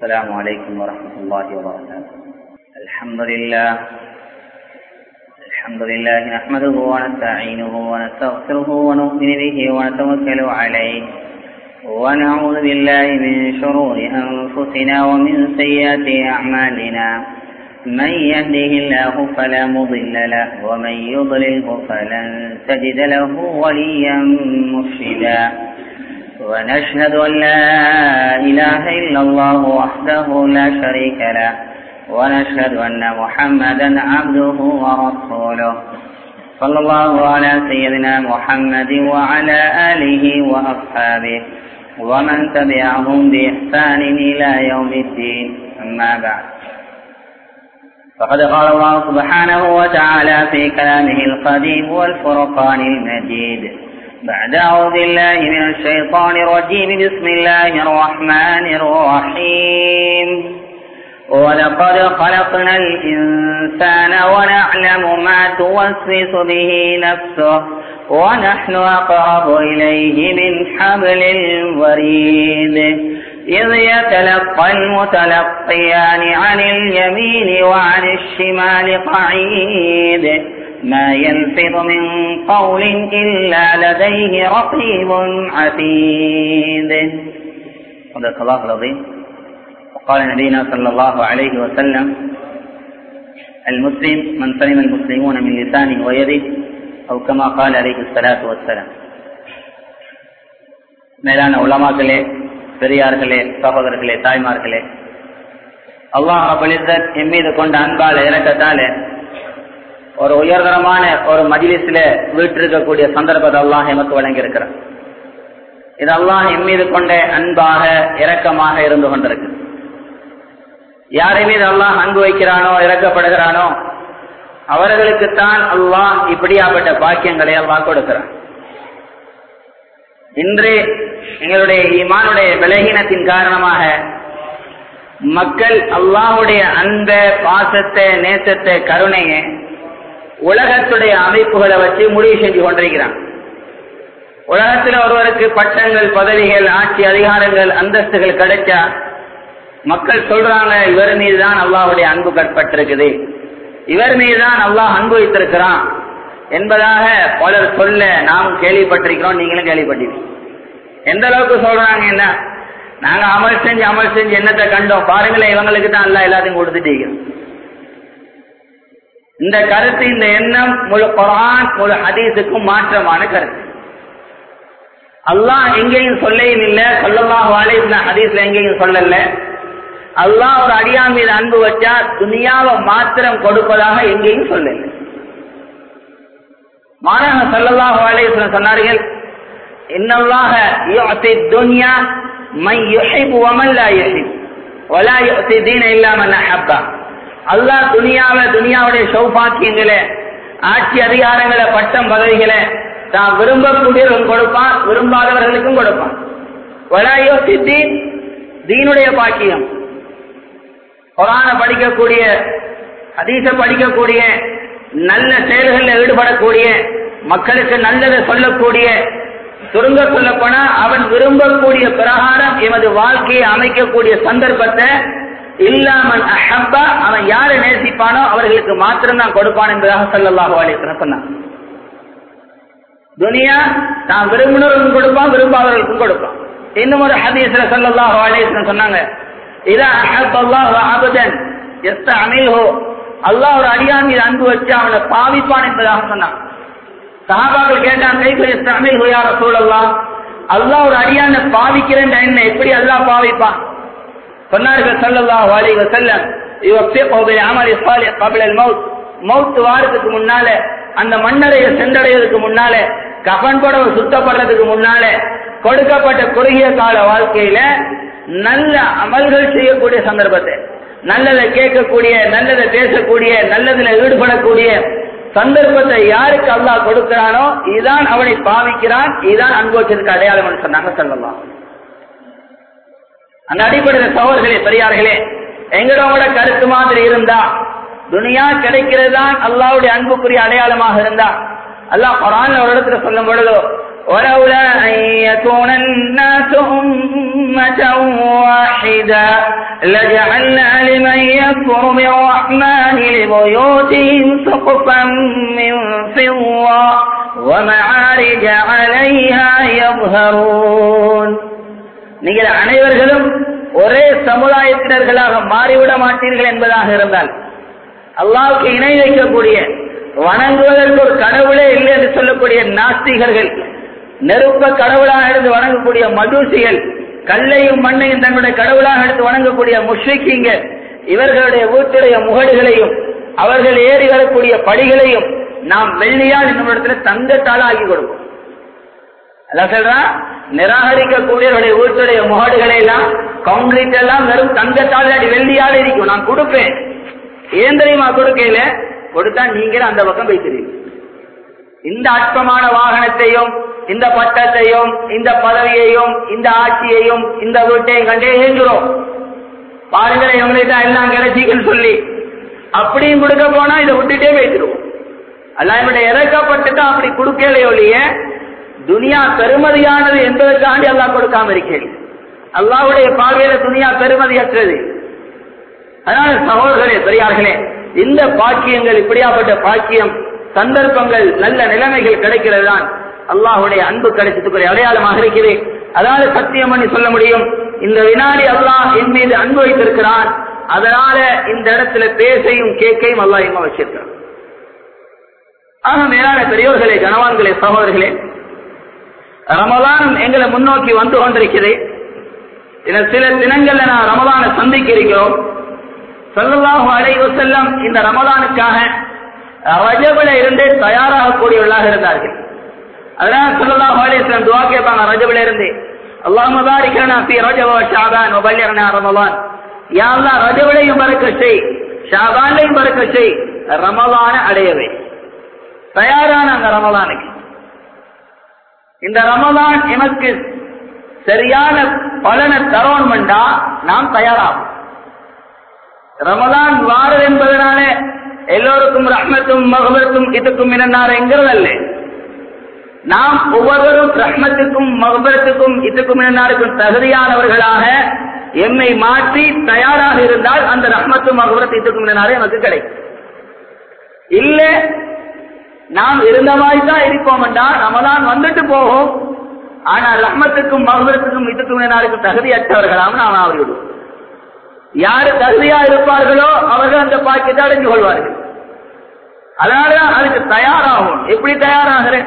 السلام عليكم ورحمة الله وبركاته الحمد لله الحمد لله نحمده ونستعينه ونستغفره ونؤمن به ونتوكل عليه ونعوذ بالله من شرور أنفسنا ومن سيئات أعمالنا من يهده الله فلا مضل له ومن يضلله فلن تجد له وليا مرشدا ونشهد أن لا إله إلا الله وحده لا شريك له ونشهد أن محمدا عبده ورسوله صلى الله على سيدنا محمد وعلى آله وأصحابه ومن تبعهم بإحسان إلى يوم الدين أما بعد فقد قال الله سبحانه وتعالى في كلامه القديم والفرقان المجيد بعد أعوذ بالله من الشيطان الرجيم بسم الله الرحمن الرحيم ولقد خلقنا الإنسان ونعلم ما توسوس به نفسه ونحن أقرب إليه من حبل الوريد إذ يتلقى المتلقيان عن اليمين وعن الشمال قعيد ما يلفظ من قول إلا لديه رقيب عتيد صدق الله العظيم وقال نبينا صلى الله عليه وسلم المسلم من سلم المسلمون من لسانه ويده أو كما قال عليه الصلاة والسلام மேலான உலமாக்களே பெரியார்களே சகோதரர்களே தாய்மார்களே அல்லாஹ் அபலிசத் என் மீது கொண்ட அன்பால இறக்கத்தால ஒரு உயர்தரமான ஒரு மஜிலிஸ்ல வீட்டிருக்கக்கூடிய சந்தர்ப்பத்தை அல்லாஹ் எமக்கு வழங்கியிருக்கிறார் இது அல்லாஹ் என் மீது கொண்ட அன்பாக இரக்கமாக இருந்து கொண்டிருக்கு யாரை மீது அல்லாஹ் அன்பு வைக்கிறானோ இறக்கப்படுகிறானோ அவர்களுக்குத்தான் அல்லாஹ் இப்படியாப்பட்ட பாக்கியங்களை அல்லாஹ் கொடுக்கிறான் இன்று எங்களுடைய ஈமானுடைய பலகீனத்தின் காரணமாக மக்கள் அல்லாஹுடைய அந்த பாசத்தை நேசத்தை கருணையை உலகத்துடைய அமைப்புகளை வச்சு முடிவு செஞ்சு கொண்டிருக்கிறான் உலகத்தில் ஒருவருக்கு பட்டங்கள் பதவிகள் ஆட்சி அதிகாரங்கள் அந்தஸ்துகள் கிடைச்சா மக்கள் சொல்றாங்க இவர் மீதுதான் அல்லாஹுடைய அன்பு கட்பட்டிருக்குது இவர் மீதுதான் அல்லாஹ் அன்பு வைத்திருக்கிறான் என்பதாக பலர் சொல்ல நாம் கேள்விப்பட்டிருக்கிறோம் நீங்களும் கேள்விப்பட்டிருக்கீங்க எந்த அளவுக்கு சொல்றாங்க என்ன நாங்க அமல் செஞ்சு அமல் செஞ்சு என்னத்தை கண்டோம் பாருங்களேன் இவங்களுக்கு தான் அல்ல எல்லாத்தையும் கொடுத்துட்டீங்க இந்த கருத்து இந்த எண்ணம் முழு குரான் முழு ஹதீஸுக்கும் மாற்றமான கருத்து அல்லாஹ் எங்கேயும் சொல்லையும் இல்லை சொல்லலாம் வாழைந்த ஹதீஸ்ல எங்கேயும் சொல்லல அல்லாஹ் ஒரு அடியா மீது அன்பு வச்சா துணியாவை மாத்திரம் கொடுப்பதாக எங்கேயும் சொல்லல மாணவ சல்லல்லாஹு அலைஹி சொன்னார்கள் இன்னல்லாஹ யுஅதி துன்யா மை யுஹிபு வ மன் லா யுஹிப் வலா யுஅதி தீன இல்லா மன் அஹப்பா அல்லாஹ் துனியாவை துனியாவுடைய சௌபாக்கியங்களை ஆட்சி அதிகாரங்களை பட்டம் பதவிகளை தான் விரும்பக்கூடியவர்கள் கொடுப்பான் விரும்பாதவர்களுக்கும் கொடுப்பான் வலாயோ சித்தீன் தீனுடைய பாக்கியம் குரான படிக்கக்கூடிய அதீச படிக்கக்கூடிய நல்ல செயல்களில் ஈடுபடக்கூடிய மக்களுக்கு நல்லதை சொல்லக்கூடிய சுருங்க சொல்ல போனா அவன் விரும்பக்கூடிய பிரகாரம் எமது வாழ்க்கையை அமைக்கக்கூடிய சந்தர்ப்பத்தை இல்லாமன் அஹப்பா அவன் யாரை நேசிப்பானோ அவர்களுக்கு மாத்திரம் தான் கொடுப்பான் என்பதாக சல்லல்லாஹு அலைஹி சொன்னான் துனியா தான் விரும்பினவர்களுக்கும் கொடுப்பான் விரும்பாதவர்களுக்கும் கொடுப்பான் இன்னும் ஒரு ஹதீஸ்ல சல்லல்லாஹு அலைஹி சொன்னாங்க இதா அஹப் அல்லாஹ் அபதன் எஸ்த அமில்ஹோ அல்லாஹ் ஒரு அடியான் மீது அன்பு வச்சு அவனை பாவிப்பான் என்பதாக சொன்னான் சஹாபாக்கள் கேட்டான் கைக்கு எஸ்த அமில்ஹோ யார சூழல்லாம் அல்லாஹ் ஒரு அடியான பாவிக்கிறேன் என்ன எப்படி அல்லாஹ் பாவிப்பான் சொன்னார்கள் சல்லல்லாஹு அலைஹி வஸல்லம் யுவஃபிகு பில் அமலி ஸாலிஹ் قبل الموت மௌத் வாரத்துக்கு முன்னால அந்த மண்ணறையை சென்றடைவதற்கு முன்னால கஃன் புடவை சுத்தப்படுறதுக்கு முன்னால கொடுக்கப்பட்ட குறுகிய கால வாழ்க்கையில நல்ல அமல்கள் செய்யக்கூடிய சந்தர்ப்பத்தை நல்லதை கேட்கக்கூடிய நல்லதை பேசக்கூடிய நல்லதுல ஈடுபடக்கூடிய சந்தர்ப்பத்தை யாருக்கு அல்லாஹ் கொடுக்கிறானோ இதுதான் அவனை பாவிக்கிறான் இதுதான் அனுபவிச்சதுக்கு அடையாளம் சொன்னாங்க சொல்லலாம் அந்த அடிப்படையில் சகோதர்களே பெரியார்களே எங்களோட கருத்து மாதிரி இருந்தா துனியா கிடைக்கிறது தான் அல்லாவுடைய அன்புக்குரிய அடையாளமாக இருந்தா அல்லாஹ் குரான் ஒரு இடத்துல சொல்லும் பொழுதோ ولولا أن يكون الناس أمة واحدة لجعلنا لمن يكفر بالرحمن لبيوتهم سقفا من فضة ومعارج عليها يظهرون நீங்கள் அனைவர்களும் ஒரே சமுதாயத்தினர்களாக மாறிவிட மாட்டீர்கள் என்பதாக இருந்தால் அல்லாவுக்கு இணை வைக்கக்கூடிய வணங்குவதற்கு ஒரு கடவுளே இல்லை என்று சொல்லக்கூடிய நாஸ்திகர்கள் நெருப்ப கடவுளாக எடுத்து வணங்கக்கூடிய மதுசிகள் கல்லையும் மண்ணையும் தங்களுடைய கடவுளாக எடுத்து வணங்கக்கூடிய முஷ்ரிக்கிங்க இவர்களுடைய வீட்டுடைய முகடுகளையும் அவர்கள் ஏறி வரக்கூடிய படிகளையும் நாம் வெள்ளியால் இந்த இடத்துல தங்கத்தால் ஆக்கி கொடுப்போம் அதான் சொல்றான் நிராகரிக்கக்கூடியவருடைய வீட்டுடைய முகடுகளை எல்லாம் காங்கிரீட் எல்லாம் வெறும் தங்கத்தால் அடி வெள்ளியால் இருக்கும் நான் கொடுப்பேன் ஏன் தெரியுமா கொடுக்கல கொடுத்தா நீங்க அந்த பக்கம் வைத்திருக்கீங்க இந்த அற்பமான வாகனத்தையும் இந்த பட்டத்தையும் இந்த பதவியையும் இந்த ஆட்சியையும் இந்த வீட்டையும் கண்டே ஏங்குறோம் பாருங்களேன் இவங்களுக்கு தான் எல்லாம் கிடைச்சிக்கன்னு சொல்லி அப்படியும் கொடுக்க போனா இதை விட்டுட்டே வைத்திருவோம் அல்ல இவனுடைய இறக்கப்பட்டு அப்படி கொடுக்கலையோ ஒழிய துனியா பெருமதியானது என்பதற்காண்டி அல்லாஹ் கொடுக்காம இருக்கேன் அல்லாவுடைய பார்வையில துனியா பெருமதியற்றது அதனால சகோதரர்களே பெரியார்களே இந்த பாக்கியங்கள் இப்படியாப்பட்ட பாக்கியம் சந்தர்ப்பங்கள் நல்ல நிலைமைகள் கிடைக்கிறது தான் அல்லாஹுடைய அன்பு கிடைச்சதுக்குரிய அடையாளமாக இருக்கிறது அதாவது சத்தியம் பண்ணி சொல்ல முடியும் இந்த வினாடி அல்லாஹ் என் மீது அன்பு வைத்திருக்கிறான் அதனால இந்த இடத்துல பேசையும் கேட்கையும் அல்லாஹ் இம்மா வச்சிருக்கிறான் ஆக மேலான பெரியோர்களே கனவான்களே சகோதரர்களே ரமலான் எங்களை முன்னோக்கி வந்து கொண்டிருக்கிறது சில தினங்கள்ல நான் ரமலானை சந்திக்க இருக்கிறோம் சல்லல்லாஹு அலைஹி வஸல்லம் இந்த ரமலானுக்காக ரஜபுல இருந்து தயாராகக்கூடியவர்களாக இருந்தார்கள் அதனால சல்லல்லாஹு அலைஹி வஸல்லம் துஆ கேட்பாங்க ரஜபுல இருந்து அல்லாஹும்ம பாரிக் லனா ஃபீ ரஜப வ ஷஅபான் வ பல்லிக்னா ரமலான் யா அல்லாஹ் ரஜபுலையும் பரக்கத் செய் ஷஅபான்லையும் பரக்கத் செய் ரமலான அடையவே தயாரான அந்த ரமலானுக்கு இந்த ரமலான் எமக்கு சரியான பலனை தரோன்மெண்டா நாம் தயாராகும் ரமலான் வாரது என்பதனால எல்லோருக்கும் ரஹ்மத்தும் மகபத்தும் இதுக்கும் இனந்தார் என்கிறதல்ல நாம் ஒவ்வொருவரும் ரஹ்மத்துக்கும் மகபரத்துக்கும் இதுக்கும் இனந்தாருக்கும் தகுதியானவர்களாக எம்மை மாற்றி தயாராக இருந்தால் அந்த ரஹ்மத்தும் மகபரத்து இதுக்கும் இனந்தாரே நமக்கு கிடைக்கும் இல்ல நாம் இருந்த மாதிரி தான் இருப்போம் என்றால் ரமலான் வந்துட்டு போகும் ஆனால் ரஹ்மத்துக்கும் மகபரத்துக்கும் இதுக்கும் இனந்தாருக்கும் தகுதியற்றவர்களாக நாம் ஆகிவிடுவோம் யாரு தகுதியா இருப்பார்களோ அவர்கள் அந்த பாக்கியத்தை அடைஞ்சு கொள்வார்கள் அதனாலதான் அதுக்கு தயாராகும் எப்படி தயாராகிறேன்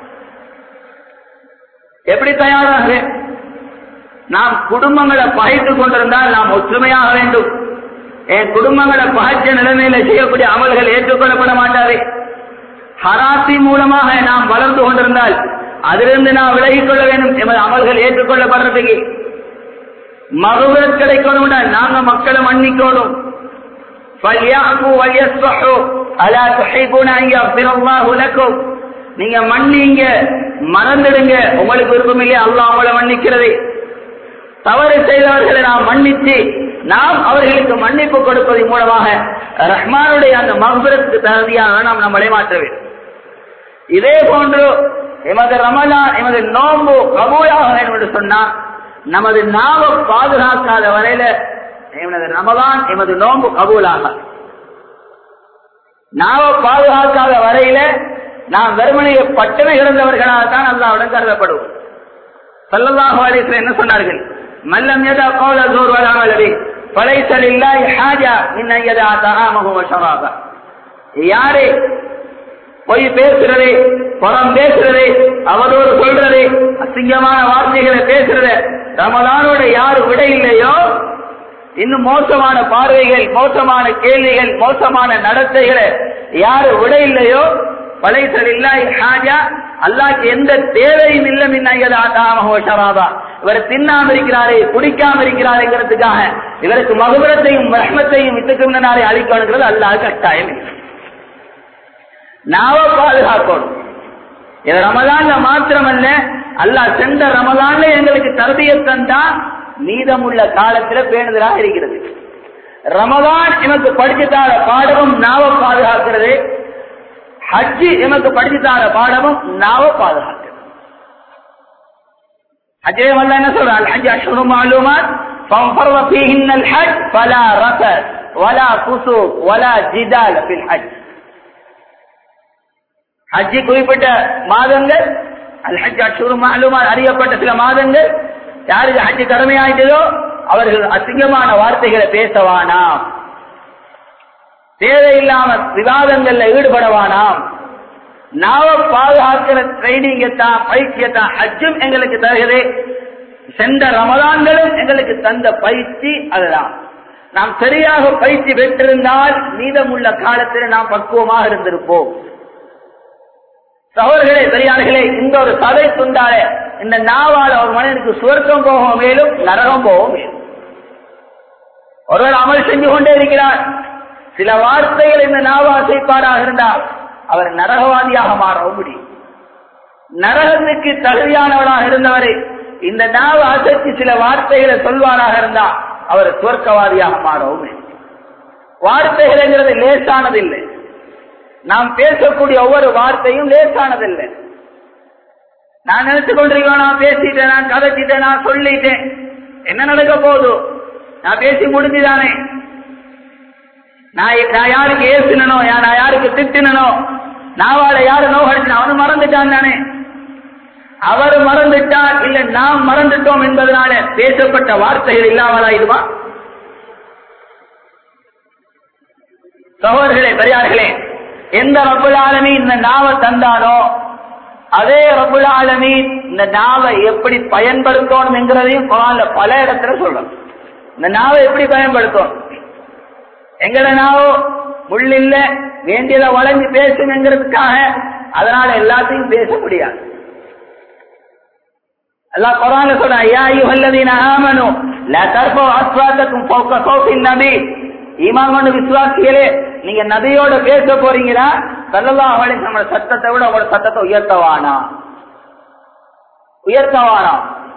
எப்படி தயாராகிறேன் நாம் குடும்பங்களை பகைத்து கொண்டிருந்தால் நாம் ஒற்றுமையாக வேண்டும் என் குடும்பங்களை பகைச்ச நிலைமையில செய்யக்கூடிய அமல்கள் ஏற்றுக்கொள்ளப்பட மாட்டாது ஹராசி மூலமாக நாம் வளர்ந்து கொண்டிருந்தால் அதிலிருந்து நாம் விலகிக் கொள்ள வேண்டும் எமது அமல்கள் ஏற்றுக்கொள்ளப்படுறதுக்கு மறுபுறம் கிடைக்கணும் நாங்க மக்களை மன்னிக்கணும் நீங்க மன்னிங்க மறந்துடுங்க உங்களுக்கு விருப்பம் இல்லையா அல்லாஹ் அவங்கள மன்னிக்கிறது தவறு செய்தவர்களை நாம் மன்னித்து நாம் அவர்களுக்கு மன்னிப்பு கொடுப்பதன் மூலமாக ரஹ்மானுடைய அந்த மகபுரத்துக்கு தகுதியாக நாம் நம்மளை மாற்ற வேண்டும் இதே போன்று எமது ரமலான் எமது நோம்பு கபூலாக வேண்டும் என்று சொன்னால் நமது நாவ பாதுகாக்காத வரையில எமது ரமலான் எமது நோம்பு கபூலாக நாவ பாதுகாக்காத வரையில நாம் வெறுமனையை பட்டமை இழந்தவர்களாக தான் அல்லாவுடன் கருதப்படுவோம் சல்லல்லாஹு அலைஹி என்ன சொன்னார்கள் மல்லம் யதா கௌல ஜூர் வலா மலரி ஃபலைஸ லில்லாஹி ஹாஜா மின் அன் யதா தஆமஹு வ ஷராபா யாரே பொய் பேசுறது புறம் பேசுறது அவதோடு சொல்றது அசிங்கமான வார்த்தைகளை பேசுறது ரமலானோட யாரு விட இல்லையோ இன்னும் மோசமான பார்வைகள் மோசமான கேள்விகள் மோசமான நடத்தைகளை யாரு விட இல்லையோ பழைசல் இல்லாய் ஹாஜா அல்லாக்கு எந்த தேவையும் இல்லை மின்னாயதாமஹோஷராதா இவர் தின்னாம இருக்கிறாரே குடிக்காம இருக்கிறாருங்கிறதுக்காக இவருக்கு மகுபரத்தையும் ரஹ்மத்தையும் இத்துக்கு முன்னாலே அழிக்கணுங்கிறது அல்லாஹ் கட்டாயம் இல்லை நாவ பாதுகாக்கணும் இது ரமலான்ல மாத்திரமல்ல அல்லாஹ் சென்ற ரமலான்ல எங்களுக்கு தரபிய தந்தா மீதமுள்ள காலத்துல பேணுதலாக இருக்கிறது ரமலான் எமக்கு படிச்சு தார பாடமும் நாவ பாதுகாக்கிறது ஹஜ்ஜி எமக்கு படிச்சு தார பாடமும் நாவ பாதுகாக்கிறது ஹஜ்ஜே வல்ல என்ன சொல்றான் ஹஜ் அஷ்ஹுரு மாலூமாத் فانفرض فيهن الحج فلا رفث ولا فسوق ولا جدال في الحج ஹஜ்ஜி குறிப்பிட்ட மாதங்கள் அல் ஹஜ் அஷ்ஹுரு மாலூமாத் அறியப்பட்ட சில மாதங்கள் யாருக்கு ஹஜ் கடமையாயிட்டதோ அவர்கள் அசிங்கமான வார்த்தைகளை பேசவானாம் தேவையில்லாம விவாதங்கள்ல ஈடுபடவானாம் நாவ பாதுகாக்கிற ட்ரைனிங்கத்தான் பயிற்சியத்தான் ஹஜ்ஜும் எங்களுக்கு தருகிறது சென்ற ரமதான்களும் எங்களுக்கு தந்த பயிற்சி அதுதான் நாம் சரியாக பயிற்சி பெற்றிருந்தால் மீதமுள்ள காலத்தில் நாம் பக்குவமாக இருந்திருப்போம் சகோதரர்களே பெரியார்களே இந்த ஒரு சதை துண்டால இந்த நாவால ஒரு மனிதனுக்கு சுவர்க்கம் போகவும் மேலும் நரகம் போகவும் மேலும் ஒருவர் அமல் செஞ்சு கொண்டே இருக்கிறார் சில வார்த்தைகள் இந்த நாவாசைப்பாடாக இருந்தால் அவர் நரகவாதியாக மாறவும் முடியும் நரகத்துக்கு தகுதியானவராக இருந்தவரை இந்த நாவ அசைச்சு சில வார்த்தைகளை சொல்வாராக இருந்தா அவர் சுவர்க்கவாதியாக மாறவும் முடியும் வார்த்தைகள்ங்கிறது லேசானதில்லை நாம் பேசக்கூடிய ஒவ்வொரு வார்த்தையும் லேசானதில்லை நான் நினைச்சு கொண்டிருக்கோம் நான் பேசிட்டேன் நான் கதைச்சிட்டேன் நான் சொல்லிட்டேன் என்ன நடக்க போகுது நான் பேசி முடிஞ்சுதானே நான் நான் யாருக்கு ஏசினனோ நான் யாருக்கு திட்டினனோ நாவால யாரு நோகடிச்சு அவனு மறந்துட்டான் தானே அவர் மறந்துட்டார் இல்ல நாம் மறந்துட்டோம் என்பதனால பேசப்பட்ட வார்த்தைகள் இல்லாமலாயிடுமா சகோதரர்களே பெரியார்களே எந்த ரபுல் ஆலமி இந்த நாவை தந்தானோ அதே ரபுல் ஆலமி இந்த நாவை எப்படி பயன்படுத்தணும் என்கிறதையும் குரான்ல பல இடத்துல சொல்றோம் இந்த நாவை எப்படி பயன்படுத்தணும் எங்கட நாவோ முள்ளில்ல வேண்டியதை வளைஞ்சு பேசுங்கிறதுக்காக அதனால எல்லாத்தையும் பேச முடியாது அல்லாஹ் குரான்ல சொல்றா யா அய்யுஹல்லதீன ஆமனு லா தர்ஃபு அஸ்வாத்தக்கும் ஃபௌக ஸௌத்தின் நபி ஈமான் கொண்ட விசுவாசிகளே நீங்க நபியோட பேச போறீங்களா ஸல்லல்லாஹு அலைஹி வஸல்லம் சத்தத்தை விட உங்களோட சத்தத்தை உயர்த்தவானா உயர்த்தவானா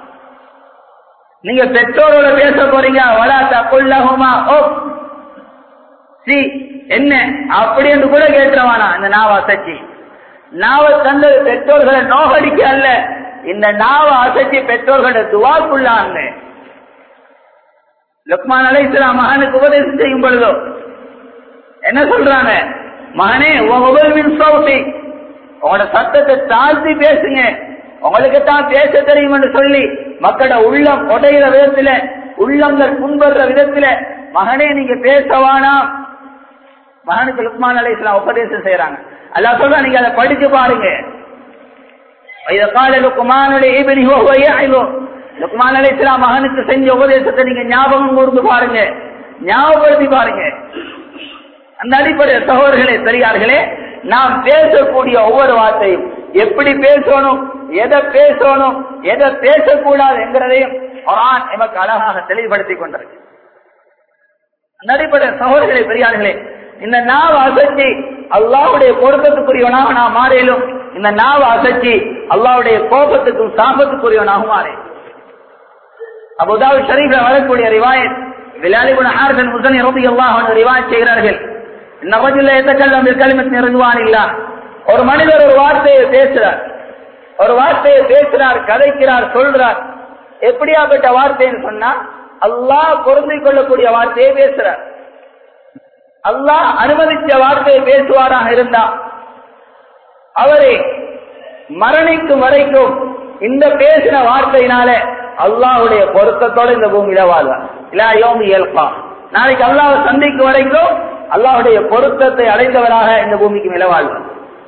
நீங்க பெற்றோரோட பேச போறீங்க வலா தகுல்லஹுமா ஓ சி என்ன அப்படி என்று கூட கேட்டுறவானா இந்த நாவ அசைச்சி நாவ தந்தது பெற்றோர்களை நோகடிக்க அல்ல இந்த நாவ அசைச்சி பெற்றோர்களோட துவாக்குள்ளாங்க லுக்மான் அலை இஸ்லாம் மகனுக்கு உபதேசம் செய்யும் பொழுதோ என்ன சொல்றாங்க மகனே உங்கள் மின் சௌசி உங்களோட சத்தத்தை தாழ்த்தி பேசுங்க உங்களுக்கு தான் பேச தெரியும் என்று சொல்லி மக்களோட உள்ளம் உடையிற விதத்துல உள்ளங்கள் புண்படுற விதத்துல மகனே நீங்க பேசவானாம் மகனுக்கு லுக்மான் அலை இஸ்லாம் உபதேசம் செய்யறாங்க அல்லா சொல்றா நீங்க அதை படிச்சு பாருங்க இத கால லுக்குமானுடைய ஈபனி ஹோவையோ லுக்மான் அலை இஸ்லாம் மகனுக்கு செஞ்ச உபதேசத்தை நீங்க ஞாபகம் கூர்ந்து பாருங்க ஞாபகப்படுத்தி பாருங்க அந்த அடிப்படை சகோதரர்களே பெரியார்களே நாம் பேசக்கூடிய ஒவ்வொரு வார்த்தையும் எப்படி பேசணும் எதை பேசணும் எதை பேசக்கூடாது என்கிறதையும் குரான் எமக்கு அழகாக தெளிவுபடுத்தி கொண்டிருக்கு அந்த அடிப்படை சகோதரர்களே பெரியார்களே இந்த நாவ அசைச்சி அல்லாவுடைய பொருத்தத்துக்குரியவனாக நாம் மாறிலும் இந்த நாவ அசைச்சி அல்லாவுடைய கோபத்துக்கும் சாபத்துக்குரியவனாக மாறே அபுதாபு ஷரீஃப்ல வரக்கூடிய ரிவாயத் விலாலிபுன் ஹார்பன் முசனி ரபி அல்லாஹ் ரிவாயத் செய்கிறார்கள் இந்த ரஜுல்ல எத்தக்கல்லம் கலிமத் நிறுவான் இல்லா ஒரு மனிதர் ஒரு வார்த்தையை பேசுறார் ஒரு வார்த்தையை பேசுறார் கதைக்கிறார் சொல்றார் எப்படியாப்பட்ட வார்த்தைன்னு சொன்னா அல்லாஹ் பொருந்திக் கொள்ளக்கூடிய வார்த்தையை பேசுறார் அல்லாஹ் அனுமதிச்ச வார்த்தையை பேசுவாராக இருந்தா அவரை மரணிக்கும் வரைக்கும் இந்த பேசின வார்த்தையினால அல்லாஹுடைய பொருத்தத்தோட இந்த பூமியில வாழ்வார் இல்ல யோமி இயல்பா நாளைக்கு அல்லாஹ் சந்திக்கும் வரைக்கும் அல்லாஹுடைய பொருத்தத்தை அடைந்தவராக இந்த பூமிக்கு மேல வாழ்வார்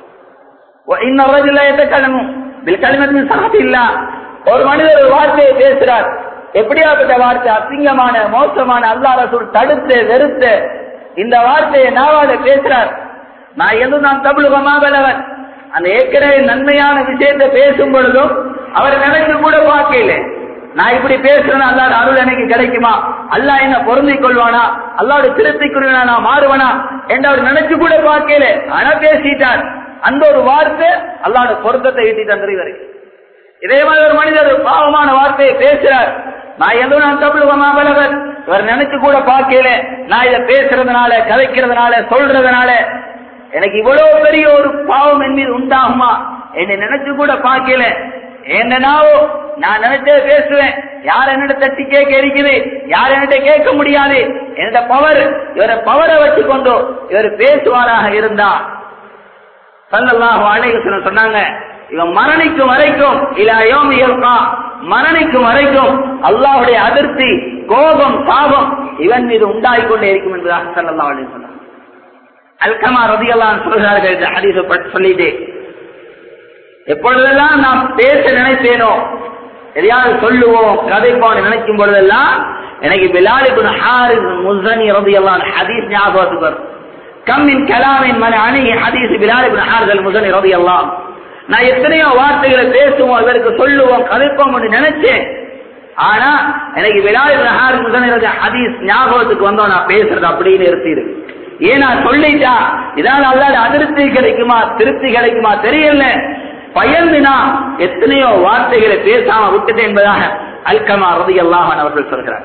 ஒரு மனிதர் ஒரு வார்த்தையை பேசுறார் எப்படியாப்பட்ட வார்த்தை அசிங்கமான மோசமான அல்லா ரசூல் தடுத்து வெறுத்து இந்த வார்த்தையை நாவால பேசுறார் நான் எதுவும் நான் தமிழகமா வல்லவன் அந்த ஏற்கனவே நன்மையான விஷயத்தை பேசும் பொழுதும் அவர் நினைச்சு கூட பார்க்கல நான் இப்படி பேசுறேன் அல்லாட அருள் எனக்கு கிடைக்குமா அல்லா என்ன பொருந்திக் கொள்வானா அல்லாவோட திருத்திக்குரிய நான் மாறுவனா என்று அவர் நினைச்சு கூட பார்க்கல ஆனா பேசிட்டார் அந்த ஒரு வார்த்தை அல்லாட பொருத்தத்தை ஈட்டி தந்துருவாரு இதே மாதிரி ஒரு மனிதர் பாவமான வார்த்தையை பேசுறார் நான் எதுவும் நான் தமிழகமா வல்லவன் இவர் நினைச்சு கூட பார்க்கல நான் இதை பேசுறதுனால கதைக்கிறதுனால சொல்றதுனால எனக்கு இவ்வளவு பெரிய ஒரு பாவம் என் மீது உண்டாகுமா என்னை நினைச்சு கூட பார்க்கல என்னன்னாவோ நான் நினைச்சே பேசுவேன் யார் என்னோட தட்டி கேட்க இருக்குது யார் என்கிட்ட கேட்க முடியாது என்னோட பவர் இவர பவரை வச்சு கொண்டு இவர் பேசுவாராக இருந்தா சல்லல்லாஹு அலைஹி வஸல்லம் சொன்னாங்க இவன் மரணிக்கும் வரைக்கும் இல்ல யோம் இயல்பா மரணிக்கும் வரைக்கும் அல்லாஹ்வுடைய அதிர்ச்சி கோபம் சாபம் இவன் மீது உண்டாகிக் கொண்டே இருக்கும் என்பதாக சல்லல்லாஹு அலைஹி வஸல்லம் அல்கமா ரதியல்லாஹு சொல்கிறார்கள் இந்த ஹதீஸை பற்றி சொல்லிட்டு எப்பொழுதெல்லாம் நாம் பேச நினைப்பேனோ எதையாவது சொல்லுவோம் கதைப்போம் நினைக்கும் பொழுதெல்லாம் எனக்கு பிலாலிபுன் ஹாரிஸ் முஸ்ஸனி ரதியல்லாஹு ஹதீஸ் ஞாபகத்துக்கு வரும் கம்மின் கலாமின் மன அணுகி ஹதீஸ் பிலாலிபுன் ஹாரிஸ் அல் முஸ்ஸனி ரதியல்லாஹு நான் எத்தனையோ வார்த்தைகளை பேசுவோம் இவருக்கு சொல்லுவோம் கதைப்போம் என்று நினைச்சேன் ஆனா எனக்கு விலாலிபுன் ஹாரிஸ் முஸ்ஸனி ரதி ஹதீஸ் ஞாபகத்துக்கு வந்தோம் நான் பேசுறது அப்படியே நிறுத்திடு ஏன் நான் சொல்லிட்டா இதால் அல்லாத அதிருப்தி கிடைக்குமா திருப்தி கிடைக்குமா தெரியல பயந்து நான் எத்தனையோ வார்த்தைகளை பேசாம விட்டுட்டேன் என்பதாக அல்கமா ரதி அல்லாஹான் அவர்கள் சொல்கிறார்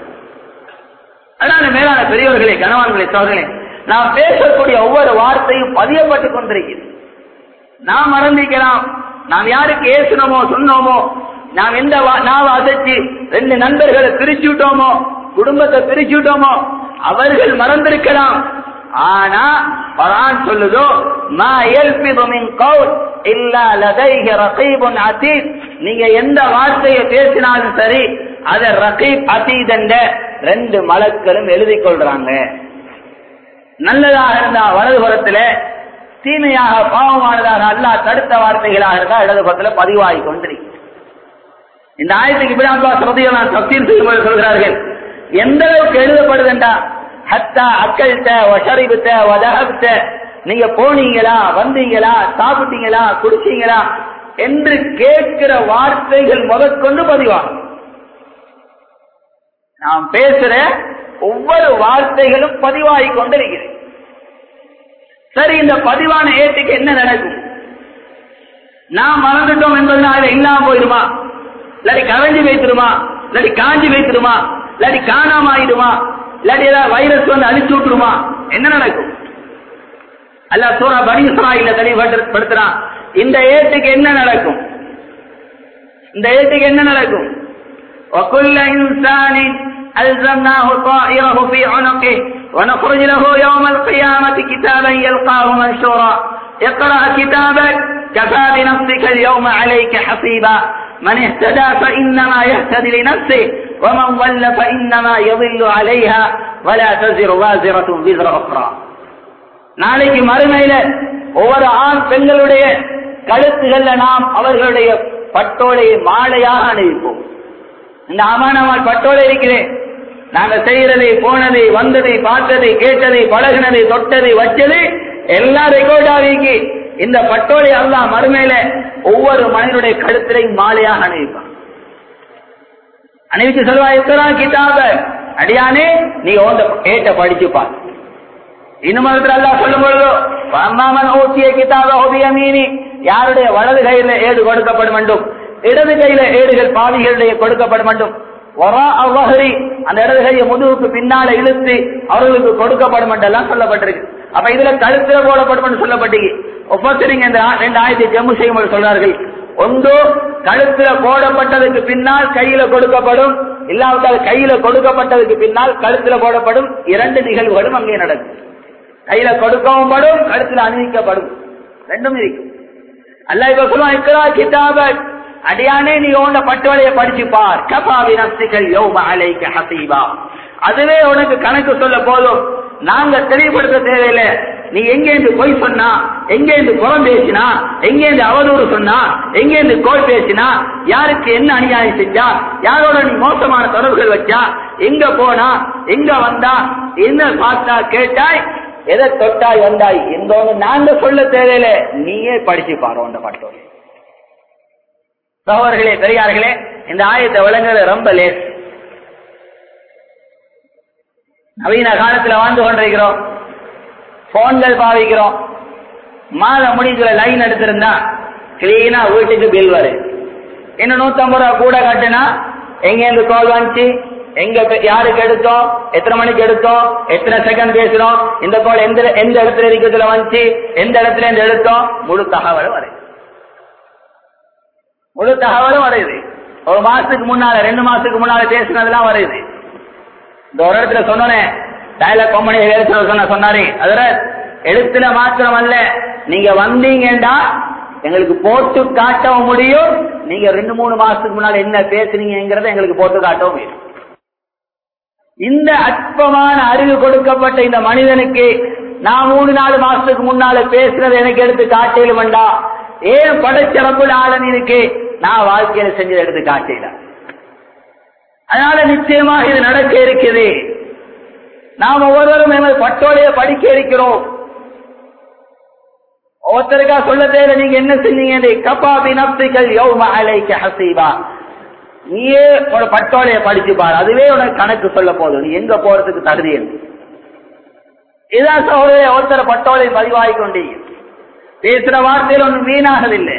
அதனால மேலான பெரியவர்களே கனவான்களே சோதர்களே நாம் பேசக்கூடிய ஒவ்வொரு வார்த்தையும் பதியப்பட்டுக் கொண்டிருக்கிறது நாம் மறந்திக்கலாம் நாம் யாருக்கு ஏசினோமோ சொன்னோமோ நாம் எந்த வா- நாவை அசைச்சு ரெண்டு நண்பர்களை பிரிச்சு விட்டோமோ குடும்பத்தை பிரிச்சு விட்டோமோ அவர்கள் மறந்திருக்கலாம் ஆனா குர்ஆன் சொல்லுதோ மா யல்பிது மின் கவுல் இல்லா லதைஹி ரகீபுன் அதீத் நீங்க எந்த வார்த்தையை பேசினாலும் சரி அத ரகீப் அதீத் என்ற ரெண்டு மலக்களும் எழுதி கொள்றாங்க நல்லதாக இருந்தா வலதுபுறத்துல தீமையாக பாவமானதாக அல்லாஹ் தடுத்த வார்த்தைகளாக இருந்தா இடதுபுறத்துல பதிவாகி கொண்டிருக்கு இந்த ஆயத்துக்கு இப்படி அல்லாஹ் சரதியில் நான் தப்தீர் செய்யும்போது சொல்கிறார்கள் எந்த அளவுக்கு எழுதப்படுதுண்டா ஹத்தா அக்கல்ட்ட வஷரிபுத்த வதகப்த நீங்க போனீங்களா வந்தீங்களா சாப்பிட்டீங்களா குடிச்சீங்களா என்று கேட்கிற வார்த்தைகள் முதற்கொண்டு பதிவாகும் நாம் பேசுற ஒவ்வொரு வார்த்தைகளும் பதிவாகி கொண்டிருக்கிறது சரி இந்த பதிவான ஏட்டுக்கு என்ன நடக்கும் நாம் மறந்துட்டோம் என்பதனால இல்லாம போயிடுமா இல்லாட்டி கரைஞ்சி வைத்திருமா இல்லாட்டி காஞ்சி வைத்திருமா இல்லாட்டி காணாம ஆயிடுமா இல்லாட்டி ஏதாவது வைரஸ் வந்து அழிச்சு விட்டுருமா என்ன நடக்கும் அல்ல சூரா பனி இஸ்ராயில தெளிவுபடுத்துறான் இந்த ஏட்டுக்கு என்ன நடக்கும் இந்த ஏட்டுக்கு என்ன நடக்கும் وكل إنسان ألزمناه طائره في عنقه ونخرج له يوم القيامة كتابا يلقاه منشورا اقرأ كتابك كفى بنفسك اليوم عليك حسيبا من اهتدى فإنما يهتدي لنفسه ومن ضل فإنما يضل عليها ولا تزر وازرة وزر أخرى நாளைக்கு மறுமையில ஒவ்வொரு ஆண் பெண்களுடைய கழுத்துகள்ல நாம் அவர்களுடைய பட்டோலையை மாலையாக அணிவிப்போம் இந்த அமானமால் பட்டோலை இருக்கிறேன் நாங்க செய்யறதை போனதை வந்ததை பார்த்ததை கேட்டதை பழகினதை தொட்டதை வச்சது எல்லாம் ரெக்கார்ட் ஆகிக்கு இந்த பட்டோலை அல்லாஹ் மறுமையில ஒவ்வொரு மனிதனுடைய கழுத்திலையும் மாலையாக அணிவிப்பான் அணிவிச்சு சொல்வா இருக்கிறான் கிதாப அடியானே நீ ஓந்த கேட்ட படிச்சுப்பார் இன்னும் அல்லாஹ் சொல்லும் பொழுதோ அம்மாமன் ஊத்திய கிதாப ஒபியமீனி யாருடைய வலது கையில ஏடு கொடுக்கப்படும் வேண்டும் இடது கையில ஏடுகள் பாவிகளுடைய கொடுக்கப்படும் வேண்டும் வரா அவ்வஹரி அந்த இடது கையை முதுகுக்கு பின்னால இழுத்து அவர்களுக்கு கொடுக்கப்படும் என்றெல்லாம் சொல்லப்பட்டிருக்கு அப்ப இதுல கழுத்துல போடப்படும் என்று சொல்லப்பட்டீங்க ஒப்பத்திரிங்க இந்த ஆ- ரெண்டு ஆயிரத்தி ஜம்மு செய்யும்போது சொல்றார்கள் ஒன்று கழுத்துல போடப்பட்டதுக்கு பின்னால் கையில கொடுக்கப்படும் இல்லாவிட்டால் கையில கொடுக்கப்பட்டதுக்கு பின்னால் கழுத்துல போடப்படும் இரண்டு நிகழ்வுகளும் அங்கே நடக்கும் கையில கொடுக்கவும் படும் கழுத்துல அணிவிக்கப்படும் ரெண்டும் இருக்கும் அல்லாஹ் இப்ப சொல்லுவான் இக்ரா கிதாபக் அடியானே நீ உன்ன பட்டுவலைய படிச்சு பார் கபாவி நப்சிகள் யௌம அலைக்க ஹசீபா அதுவே உனக்கு கணக்கு சொல்ல போதும் நாங்க தெளிவுபடுத்த தேவையில்லை நீ எங்கேருந்து பொய் சொன்னா எங்கேருந்து புறம் பேசினா எங்கேருந்து அவதூறு சொன்னா எங்கேருந்து கோல் பேசினா யாருக்கு என்ன அநியாயம் செஞ்சா யாரோட நீ மோசமான தொடர்புகள் வச்சா எங்க போனா எங்க வந்தா என்ன பார்த்தா கேட்டாய் எதை தொட்டாய் வந்தாய் இந்த நாங்க சொல்ல தேவையில்லை நீயே படிச்சு பாரு உன்ன பட்டோம் சகோதரர்களே பெரியார்களே இந்த ஆயத்தை விளங்குறது ரொம்ப லேஸ் நவீன காலத்துல வாழ்ந்து கொண்டிருக்கிறோம் போன்கள் பாவிக்கிறோம் மாத முடிக்கிற லைன் எடுத்திருந்தா கிளீனா வீட்டுக்கு பில் வருது இன்னும் நூத்தம்பது ரூபா கூட கட்டுனா எங்க இருந்து கால் வந்துச்சு எங்க பே- யாருக்கு எடுத்தோம் எத்தனை மணிக்கு எடுத்தோம் எத்தனை செகண்ட் பேசுறோம் இந்த கால் எந்த எந்த இடத்துல இருக்கிறதுல வந்துச்சு எந்த இடத்துல இருந்து எடுத்தோம் முழு தகவல் வருது முழு தகவலும் வருது ஒரு மாசத்துக்கு முன்னால ரெண்டு மாசத்துக்கு முன்னால பேசினதெல்லாம் வருது இந்த ஒரு இடத்துல சொன்னோன்னே டைலாக் கம்பெனி வேலை சொன்ன சொன்னாரு அதுல எழுத்துல மாத்திரம் அல்ல நீங்க வந்தீங்கடா எங்களுக்கு போட்டு காட்டவும் முடியும் நீங்க ரெண்டு மூணு மாசத்துக்கு முன்னால என்ன பேசுனீங்கிறத எங்களுக்கு போட்டு காட்டவும் முடியும் இந்த அற்பமான அறிவு கொடுக்கப்பட்ட இந்த மனிதனுக்கு நான் மூணு நாலு மாசத்துக்கு முன்னால பேசுனது எனக்கு எடுத்து காட்டையில் வேண்டா ஏன் படைச்சரப்புல ஆளுநருக்கு நான் வாழ்க்கையில செஞ்சதை எடுத்து காட்டல அதனால நிச்சயமாக இது நடக்க இருக்குது நாம் ஒவ்வொருவரும் எமது பட்டோலைய படிக்க இருக்கிறோம் ஒருத்தருக்கா சொல்ல தேவை நீங்க என்ன செஞ்சீங்க கபாபி நப்திகள் யௌம அலைக்க ஹசீபா நீயே உன பட்டோலைய படிச்சு பாரு அதுவே உனக்கு கணக்கு சொல்ல போதும் நீ எங்க போறதுக்கு தகுதி என்று இதான் சோதரை ஒருத்தர் பட்டோலை பதிவாகி கொண்டீங்க பேசுற வார்த்தையில் ஒன்றும் வீணாகவில்லை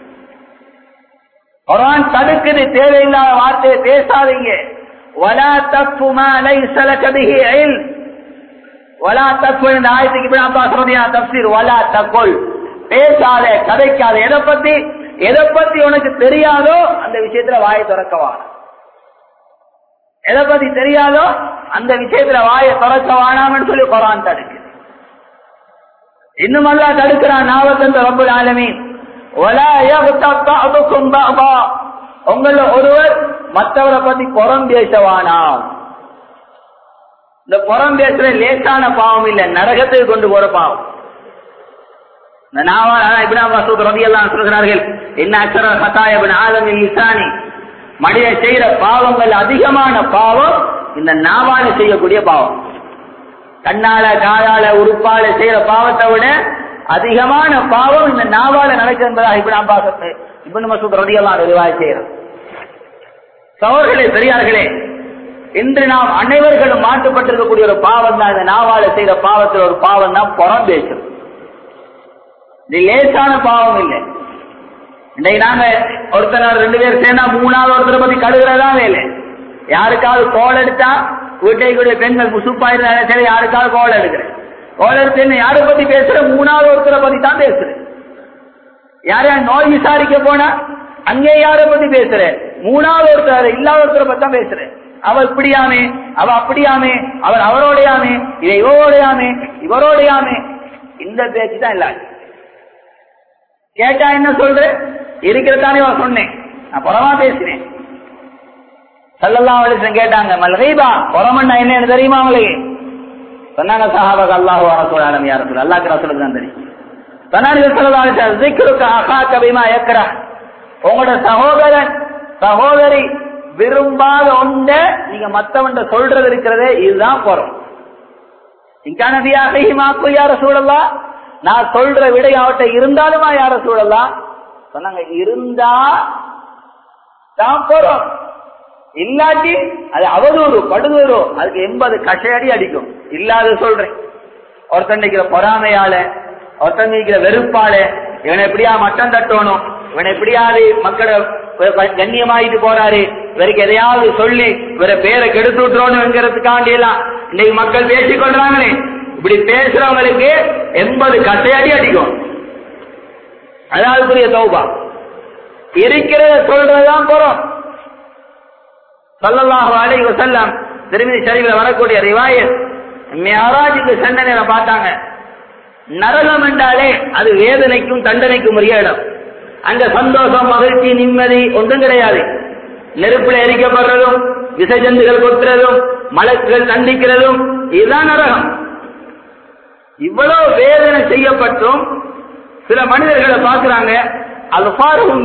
குரான் தடுக்குது தேவையில்லாத வார்த்தையை பேசாதீங்க வலா தப்பு மாலை சலகபிகி அயில் வலா தப்பு இந்த ஆயத்துக்கு இப்படி அப்பா சொல்றியா தப்சீர் வலா தக்குள் பேசாத கதைக்காத எதை பத்தி எதை பத்தி உனக்கு தெரியாதோ அந்த விஷயத்துல வாயை திறக்கவா எதை பத்தி தெரியாதோ அந்த விஷயத்துல வாயை திறக்க வேணாம்னு சொல்லி குரான் தடுக்கு இன்னும் அல்லா தடுக்கிறான் நாவத்தந்த ரப்புல் ஆலமீன் உங்கள ஒருவர் மற்றவரை பத்தி புறம் பேசவானாம் இந்த புறம் பேசுற லேசான பாவம் இல்ல நரகத்துக்கு கொண்டு போற பாவம் இந்த நாவால் இப்ராம் மசூத் ரவி எல்லாம் சொல்கிறார்கள் என்ன அச்சர ஹதாயபின் ஆதம் இசானி மனிதன் செய்யற பாவங்கள் அதிகமான பாவம் இந்த நாவால செய்யக்கூடிய பாவம் கண்ணால காதால உறுப்பால செய்யற பாவத்தை விட அதிகமான பாவம் இந்த நாவால நடக்கும் என்பதாக இப்படி நாம் பார்க்க இப்ப மசூத் ரதியெல்லாம் விரிவாய் செய்யறோம் சோர்களே பெரியார்களே இன்று நாம் அனைவர்களும் மாட்டுப்பட்டிருக்கக்கூடிய ஒரு பாவம் தான் இந்த நாவால செய்யற பாவத்தில் ஒரு பாவம் தான் புறம் பேசும் இது லேசான பாவம் இல்லை இன்னைக்கு நாங்க ஒருத்தர் ரெண்டு பேர் சேர்ந்தா மூணாவது ஒருத்தரை பத்தி கழுகுறதா வேலை யாருக்காவது கோல் எடுத்தா வீட்டை கூடிய பெண்கள் முசுப்பா இருந்தாலும் சரி யாருக்காவது கோல் எடுக்கிறேன் கோல் எடுத்து என்ன யாரை பத்தி பேசுற மூணாவது ஒருத்தரை பத்தி தான் பேசுறேன் யாரையா நோய் விசாரிக்க போனா அங்கே யாரை பத்தி பேசுற மூணாவது ஒருத்தர் இல்லாத ஒருத்தரை பத்தி தான் பேசுறேன் அவ இப்படியாமே அவ அப்படியாமே அவர் அவரோடையாமே இதை இவரோடையாமே இவரோடையாமே இந்த பேச்சு தான் இல்லாது கேட்டா என்ன சொல்ற இருக்கிறதானே சொன்னேன் நான் புறமா பேசினேன் சல்லல்லா அலிசன் கேட்டாங்க மல்கைபா புறமண்ணா என்னன்னு தெரியுமா அவங்களுக்கு சொன்னாங்க சஹாபக அல்லாஹு அரசு யார் சொல்லு அல்லாஹ் ரசூலுக்கு தான் தெரியும் சொன்னாங்க சல்லல்லா அலிசன் ஜிக்ருக்கு அஹா கபிமா ஏக்கரா உங்களோட சகோதரன் சகோதரி விரும்பாத ஒண்ட நீங்க மத்தவன்ட சொல்றது இருக்கிறதே இதுதான் போறோம் இங்கானதியாக யார சூழலாம் நான் சொல்ற விடை அவட்ட இருந்தாலுமா யார சூழலாம் சொன்னாங்க இருந்தா தான் போறோம் இல்லாட்டி அது அவதூறு படுதூறு அதுக்கு எண்பது கஷையடி அடிக்கும் இல்லாத சொல்றேன் ஒருத்தன் நிக்கிற பொறாமையால ஒருத்தன் நிக்கிற வெறுப்பால இவனை எப்படியா மட்டம் தட்டணும் இவனை எப்படியாவது மக்களை கண்ணியமாயிட்டு போறாரு இவருக்கு எதையாவது சொல்லி இவரை பேரை கெடுத்து விட்டுறோம்ங்கிறதுக்காண்டி எல்லாம் இன்னைக்கு மக்கள் பேசிக் கொள்றாங்களே இப்படி பேசுறவங்களுக்கு எண்பது கட்டையடி அடிக்கும் அதாவதுக்குரிய தௌபா இருக்கிறத சொல்றதுதான் போறோம் சொல்லலாக அலை வசல்லாம் திருமதி சரிவில் வரக்கூடிய ரிவாயத் மேராஜுக்கு சென்ற நேரம் பார்த்தாங்க நரகம் என்றாலே அது வேதனைக்கும் தண்டனைக்கும் உரிய இடம் அங்க சந்தோஷம் மகிழ்ச்சி நிம்மதி ஒன்றும் கிடையாது நெருப்புல எரிக்கப்படுறதும் விசஜந்துகள் கொத்துறதும் மலக்குகள் தண்டிக்கிறதும் இதுதான் நரகம் இவ்வளவு வேதனை செய்யப்பட்டும் சில மனிதர்களை பார்க்கிறாங்க அல்பாரும்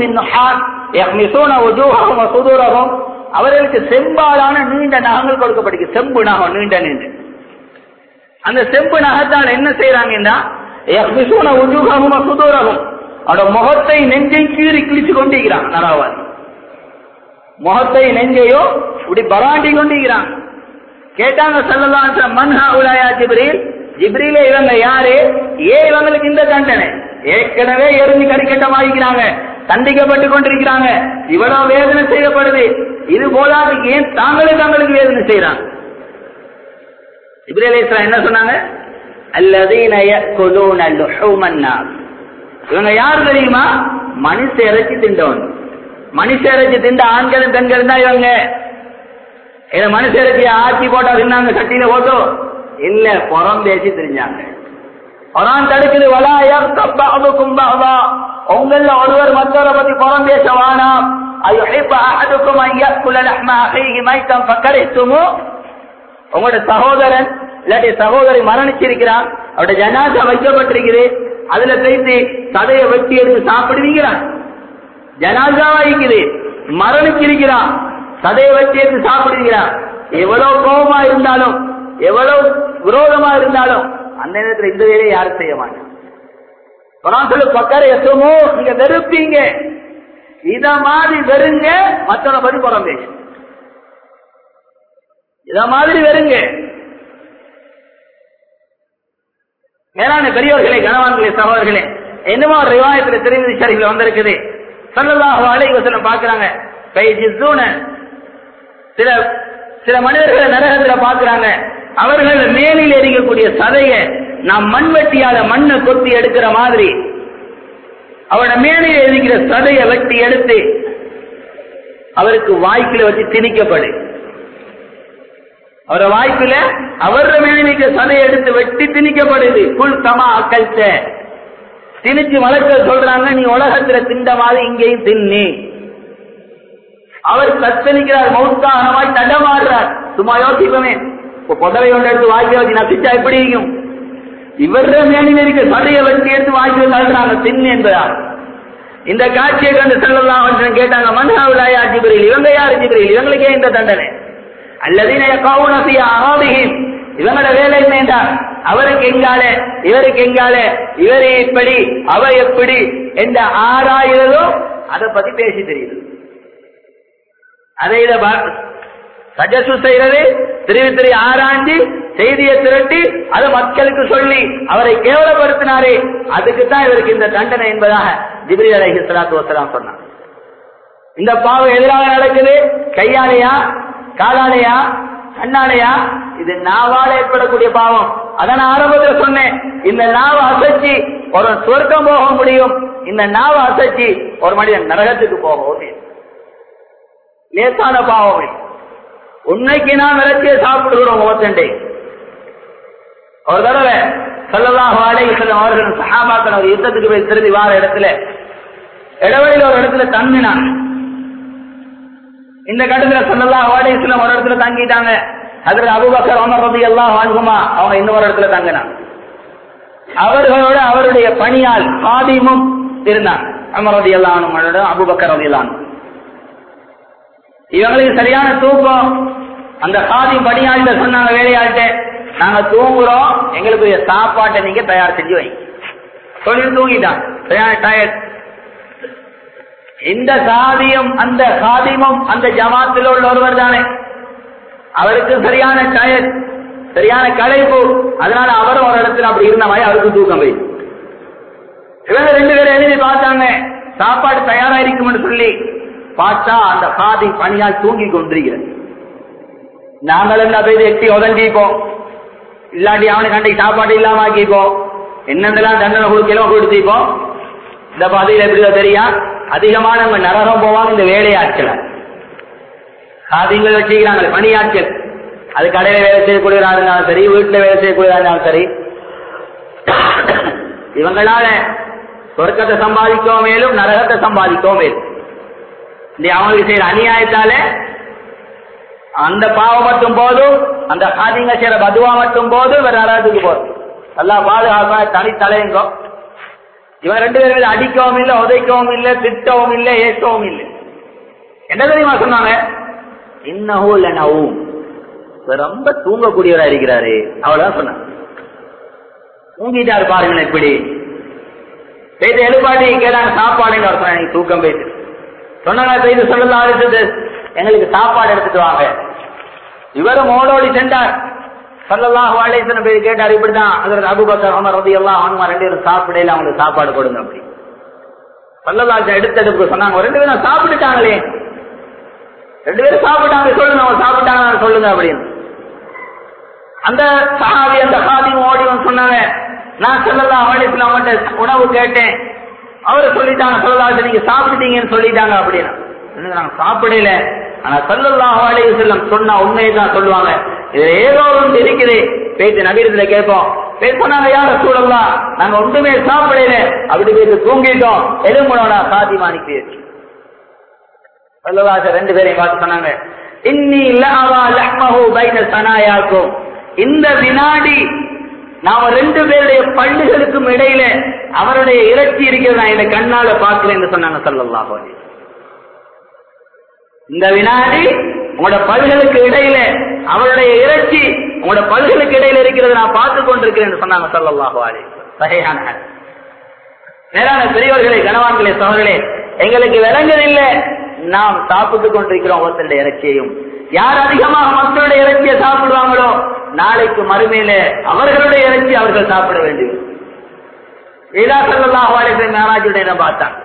சுதூரகம் அவர்களுக்கு செம்பாலான நீண்ட நகங்கள் கொடுக்கப்படுகிறது செம்பு நகம் நீண்ட நீண்டு அந்த செம்பு நகத்தால் என்ன செய்யறாங்கன்னா உஜூகமும் சுதூரகம் அவட முகத்தை நெஞ்சை கீறி கிழிச்சு கொண்டிருக்கிறான் நரவாதி முகத்தை நெஞ்சையோ இப்படி பராண்டி கொண்டிருக்கிறான் கேட்டாங்க சொல்லலாம் மன்ஹா உலாயா ஜிப்ரீல் ஜிப்ரீல இவங்க யாரு ஏன் இவங்களுக்கு இந்த தண்டனை ஏற்கனவே எரிஞ்சு கறிக்கட்டமாகிறாங்க தண்டிக்கப்பட்டு கொண்டிருக்கிறாங்க இவ்வளவு வேதனை செய்யப்படுது இது போலாது ஏன் தாங்களே தங்களுக்கு வேதனை செய்யறாங்க இப்ரேல் என்ன சொன்னாங்க அல்லதீன இவங்க யார் தெரியுமா மனுஷ இறைச்சி திண்டவன் மனுஷரைச்சி திண்ட ஆண்களும் பெண்களும் தான் இவங்க இதை மனுஷரைச்சி ஆட்சி போட்டா தின்னாங்க சட்டியில போட்டோ இல்ல புறம் பேசி தெரிஞ்சாங்க குரான் தடுக்குது வலா யக்தபஅதுக்கும் பஅதா உங்கள ஒருவர் மற்றவரை பத்தி புறம் பேச வேணாம் அயுஹிப்ப அஹதுக்கும் அன் யக்குல லஹ்ம அஹீஹி மைத்தம் ஃபக்கரிஹ்துமு உங்களோட சகோதரன் இல்லாட்டி சகோதரி மரணிச்சிருக்கிறான் அவருடைய ஜனாசா வைக்கப்பட்டிருக்குது அதுல பேசி சதையை வெட்டி எடுத்து சாப்பிடுவீங்களா ஜனாசாவா இருக்குது மரணிச்சிருக்கிறான் சதையை வெட்டி எடுத்து சாப்பிடுவீங்களா எவ்வளவு கோபமா இருந்தாலும் எவ்வளவு விரோதமா இருந்தாலும் அந்த நேரத்துல இந்த வேலையை யாரும் செய்ய மாட்டாங்க குரான் சொல்லு பக்கர எத்தமோ நீங்க வெறுப்பீங்க இத மாதிரி வெறுங்க மற்றவனை பத்தி புறம் பேசு இத மாதிரி வெறுங்க மேலான பெரியவர்களே கனவான்களே சகோதரர்களே என்னமோ ஒரு ரிவாயத்துல தெரிந்து சரிகள் வந்திருக்குது சல்லல்லாஹு அலைஹி வஸல்லம் பாக்குறாங்க பைஜிஸூன சில சில மனிதர்களை நரகத்துல பாக்குறாங்க அவர்கள் மேலில் எரிக்கக்கூடிய சதைய நாம் மண்வெட்டியால மண்ணை கொத்தி எடுக்கிற மாதிரி அவரோட மேலில் எரிக்கிற சதைய வெட்டி எடுத்து அவருக்கு வாய்க்குல வச்சு திணிக்கப்படு அவர வாய்ப்புல அவர மேலிக்க சதையை எடுத்து வெட்டி திணிக்கப்படுது புல் சமா அக்கல்ச்ச திணிச்சு வளர்க்க சொல்றாங்க நீ உலகத்துல திண்ட மாதிரி இங்கேயும் தின்னி அவர் தத்தனிக்கிறார் மௌத்தாகமாய் தடமாடுறார் சும்மா யோசிப்பமே இப்ப புடவை ஒன்று எடுத்து வாய்க்க வச்சு நசிச்சா எப்படி இருக்கும் இவர மேலில் இருக்க சதையை வெட்டி எடுத்து வாய்க்க தள்ளுறாங்க தின்னு என்பதார் இந்த காட்சியை கண்டு செல்லலாம் கேட்டாங்க மன்ஹாவுலாயா ஜிபிரில் இவங்க யாரு ஜிபிரில் இவங்களுக்கே இந்த தண்டனை அல்லதீன யகவுன ஃபீ அராதிஹிம் இவங்களோட வேலை என்னடா அவருக்கு எங்கால இவருக்கு எங்கால இவரு இப்படி அவ எப்படி என்ற ஆறாயிரதோ அதை பத்தி பேசி தெரியுது அதை இத சஜஸ்ட் செய்யறது திருவி திரு ஆராய்ச்சி செய்தியை திரட்டி அதை மக்களுக்கு சொல்லி அவரை கேவலப்படுத்தினாரே அதுக்கு தான் இவருக்கு இந்த தண்டனை என்பதாக ஜிபிரி அலைஹி ஸலாத்து வஸலாம் சொன்னார் இந்த பாவம் எதிராக நடக்குது கையாலையா காலாலையா கண்ணாலையா இது நாவால ஏற்படக்கூடிய பாவம் அதான் நான் ஆரம்பத்தில் சொன்னேன் இந்த நாவை அசைச்சு ஒரு சொர்க்கம் போக முடியும் இந்த நாவை அசைச்சு ஒரு மனிதன் நரகத்துக்கு போக முடியும் லேசான பாவம் இல்லை. உன்னைக்கு நான் விளக்கிய சாப்பிடுகிறோம் ஒவ்வொருத்தண்டை ஒரு தடவை சொல்லலாம் வாழை செல்லும் அவர்கள் சகாபாக்கள் ஒரு யுத்தத்துக்கு போய் திரும்பி வார இடத்துல இடைவெளியில் ஒரு இடத்துல தங்கினான் இந்த கட்டத்துல சொல்லலாம் வாடகைஸ்ல ஒரு இடத்துல தங்கிட்டாங்க அதுல அபுபக்கர் அமர் ரபி எல்லாம் வாங்குமா அவங்க இன்னொரு இடத்துல தங்கினாங்க அவர்களோட அவருடைய பணியால் ஆதிமும் இருந்தாங்க அமர் ரதி எல்லாம் அபுபக்கர் ரதி எல்லாம் இவங்களுக்கு சரியான தூக்கம் அந்த காதி பணியாள்கிட்ட சொன்னாங்க வேலையாள்கிட்ட நாங்க தூங்குறோம் எங்களுக்கு சாப்பாட்டை நீங்க தயார் செஞ்சு வைங்க சொல்லி தூங்கிட்டான் சரியான டயர்ட் இந்த சாதியும் அந்த சாதியமும் அந்த ஜமாத்தில் உள்ள ஒருவர் தானே அவருக்கு சரியான டயர் சரியான களைப்பு அதனால அவரும் ஒரு இடத்துல அப்படி இருந்த மாதிரி அவருக்கு தூக்கம் போய் இவங்க ரெண்டு பேரும் எழுதி பார்த்தாங்க சாப்பாடு தயாரா இருக்கும்னு சொல்லி பார்த்தா அந்த சாதி பணியால் தூங்கி கொண்டிருக்கிறது நாங்கள் என்ன போய் எட்டி உதஞ்சிப்போம் இல்லாட்டி அவனுக்கு அன்றைக்கு சாப்பாடு இல்லாம ஆக்கிப்போம் என்னென்னலாம் தண்டனை கொடுக்கலாம் கொடுத்திப்போம் இந்த பாதையில் எப்படியோ தெரியும் அதிகமானவங்க நரகம் போவாங்க இந்த வேலையாட்கள் சாதிங்கள் வச்சுக்கிறாங்க பணியாட்கள் அது கடையில வேலை செய்யக்கூடியதா இருந்தாலும் சரி வீட்டுல வேலை செய்யக்கூடியதா இருந்தாலும் சரி இவங்களால சொர்க்கத்தை சம்பாதிக்கவும் மேலும் நரகத்தை சம்பாதிக்கவும் மேலும் இந்த அவங்களுக்கு செய்யற அநியாயத்தால அந்த பாவம் மட்டும் போதும் அந்த சாதிங்க செய்யற பதுவா மட்டும் போதும் இவர் நரகத்துக்கு போதும் நல்லா பாதுகாப்பா தனி தலையங்கம் இவன் ரெண்டு பேரும் அடிக்கவும் இல்லை உதைக்கவும் இல்லை திட்டவும் இல்லை ஏற்றவும் இல்லை என்ன தெரியுமா சொன்னாங்க இன்னஹூல் நவும் ரொம்ப தூங்கக்கூடியவரா இருக்கிறாரு அவ்வளவுதான் சொன்னாங்க தூங்கிட்டாரு பாருங்களேன் இப்படி செய்த எழுப்பாட்டி கேட்டாங்க சாப்பாடுன்னு ஒரு சொன்னாங்க தூக்கம் போயிட்டு சொன்னாங்க செய்து சொல்லலாம் அடுத்தது எங்களுக்கு சாப்பாடு எடுத்துட்டு வாங்க இவரும் ஓடோடி சென்றார் சல்லல்லாஹு அலைஹி போய் கேட்டார் இப்படிதான் அதற்கு அபுபக்கர் உமர் ரலியல்லாஹு அன்ஹு ரெண்டு பேரும் சாப்பிடல அவங்களுக்கு சாப்பாடு கொடுங்க அப்படி சல்லல்லாஹு எடுத்தெடுப்பு சொன்னாங்க ரெண்டு பேரும் சாப்பிட்டுட்டாங்களே ரெண்டு பேரும் சாப்பிட்டாங்க சொல்லுங்க அவங்க சாப்பிட்டாங்க சொல்லுங்க அப்படின்னு அந்த சஹாபி அந்த ஹாதி ஓடி வந்து சொன்னாங்க நான் சொல்லலாம் அவளுக்கு அவன்கிட்ட உணவு கேட்டேன் அவரு சொல்லிட்டாங்க சொல்லலாம் நீங்க சாப்பிட்டீங்கன்னு சொல்லிட்டாங்க அப்படின்னு இன்னும் நாங்க சாப்பிடல ஆனா சல்லல்லாஹு அலைஹி வஸல்லம் சொன்ன உண்மையை தான் சொல்லுவாங்க இது ஏதோ ஒன்று இருக்குது பேச்சு நபீரத்துல கேட்போம் பேச சொன்னாங்க யார சூழல்லாம் நாங்க ஒன்றுமே சாப்பிடல அப்படி பேசி தூங்கிட்டோம் எலும்புனோட சாதிமானிக்கு சல்லல்லாஹு ரெண்டு பேரையும் பார்த்து சொன்னாங்க இன்னி லஹவா லஹ்மஹு பைன சனாயாக்கும் இந்த வினாடி நாம ரெண்டு பேருடைய பல்லுகளுக்கும் இடையில அவருடைய இறைச்சி இருக்கிறது நான் இந்த கண்ணால பார்க்கிறேன் சொன்னாங்க சல்லல்லாஹு அலைஹி வஸல்லம். இந்த வினாடி உங்களோட பல்களுக்கு இடையில அவருடைய இறைச்சி உங்களோட பல்களுக்கு இடையில இருக்கிறது நான் பார்த்து கொண்டிருக்கிறேன் சொன்னாங்க சல்லல்லாஹு அலைஹி வஸல்லம். சஹீஹான ஹதீஸ். மேலான பெரியவர்களே கனவான்களே சோழர்களே எங்களுக்கு விளங்குதில்லை நாம் சாப்பிட்டுக் கொண்டிருக்கிறோம் ஒருத்தருடைய இறைச்சியையும் யார் அதிகமாக மக்களுடைய இறைச்சியை சாப்பிடுவாங்களோ நாளைக்கு மறுமையில அவர்களுடைய இறைச்சி அவர்கள் சாப்பிட வேண்டும் இதா சல்லாஹ் மேராஜுடைய பார்த்தான்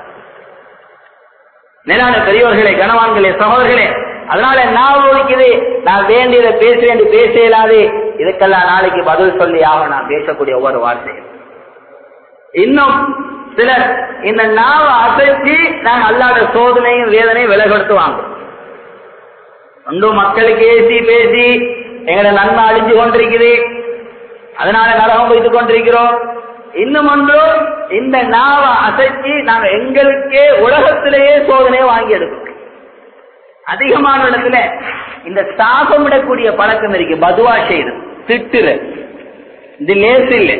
மேலான பெரியவர்களே கனவான்களே சகோதரர்களே அதனால நான் ஒழிக்குது நான் வேண்டியதை பேச வேண்டி பேச இயலாது இதுக்கெல்லாம் நாளைக்கு பதில் சொல்லி ஆகும் நான் பேசக்கூடிய ஒவ்வொரு வார்த்தையும் இன்னும் சிலர் இந்த நாவை அசைச்சு நாங்க அல்லாத சோதனையும் வேதனையும் விலகெடுத்துவாங்க ஒன்றும் மக்களுக்கு ஏசி பேசி எங்களை நன்மை அழிஞ்சு கொண்டிருக்குது அதனால நரகம் வைத்துக் கொண்டிருக்கிறோம் இன்னும் ஒன்று இந்த நாவை அசைச்சு நாங்க எங்களுக்கே உலகத்திலேயே சோதனையை வாங்கி எடுக்கிறோம் அதிகமான இடத்துல இந்த சாபமிடக்கூடிய பழக்கம் இருக்கு பதுவா செய்யுது திட்டுற இது லேசு இல்லை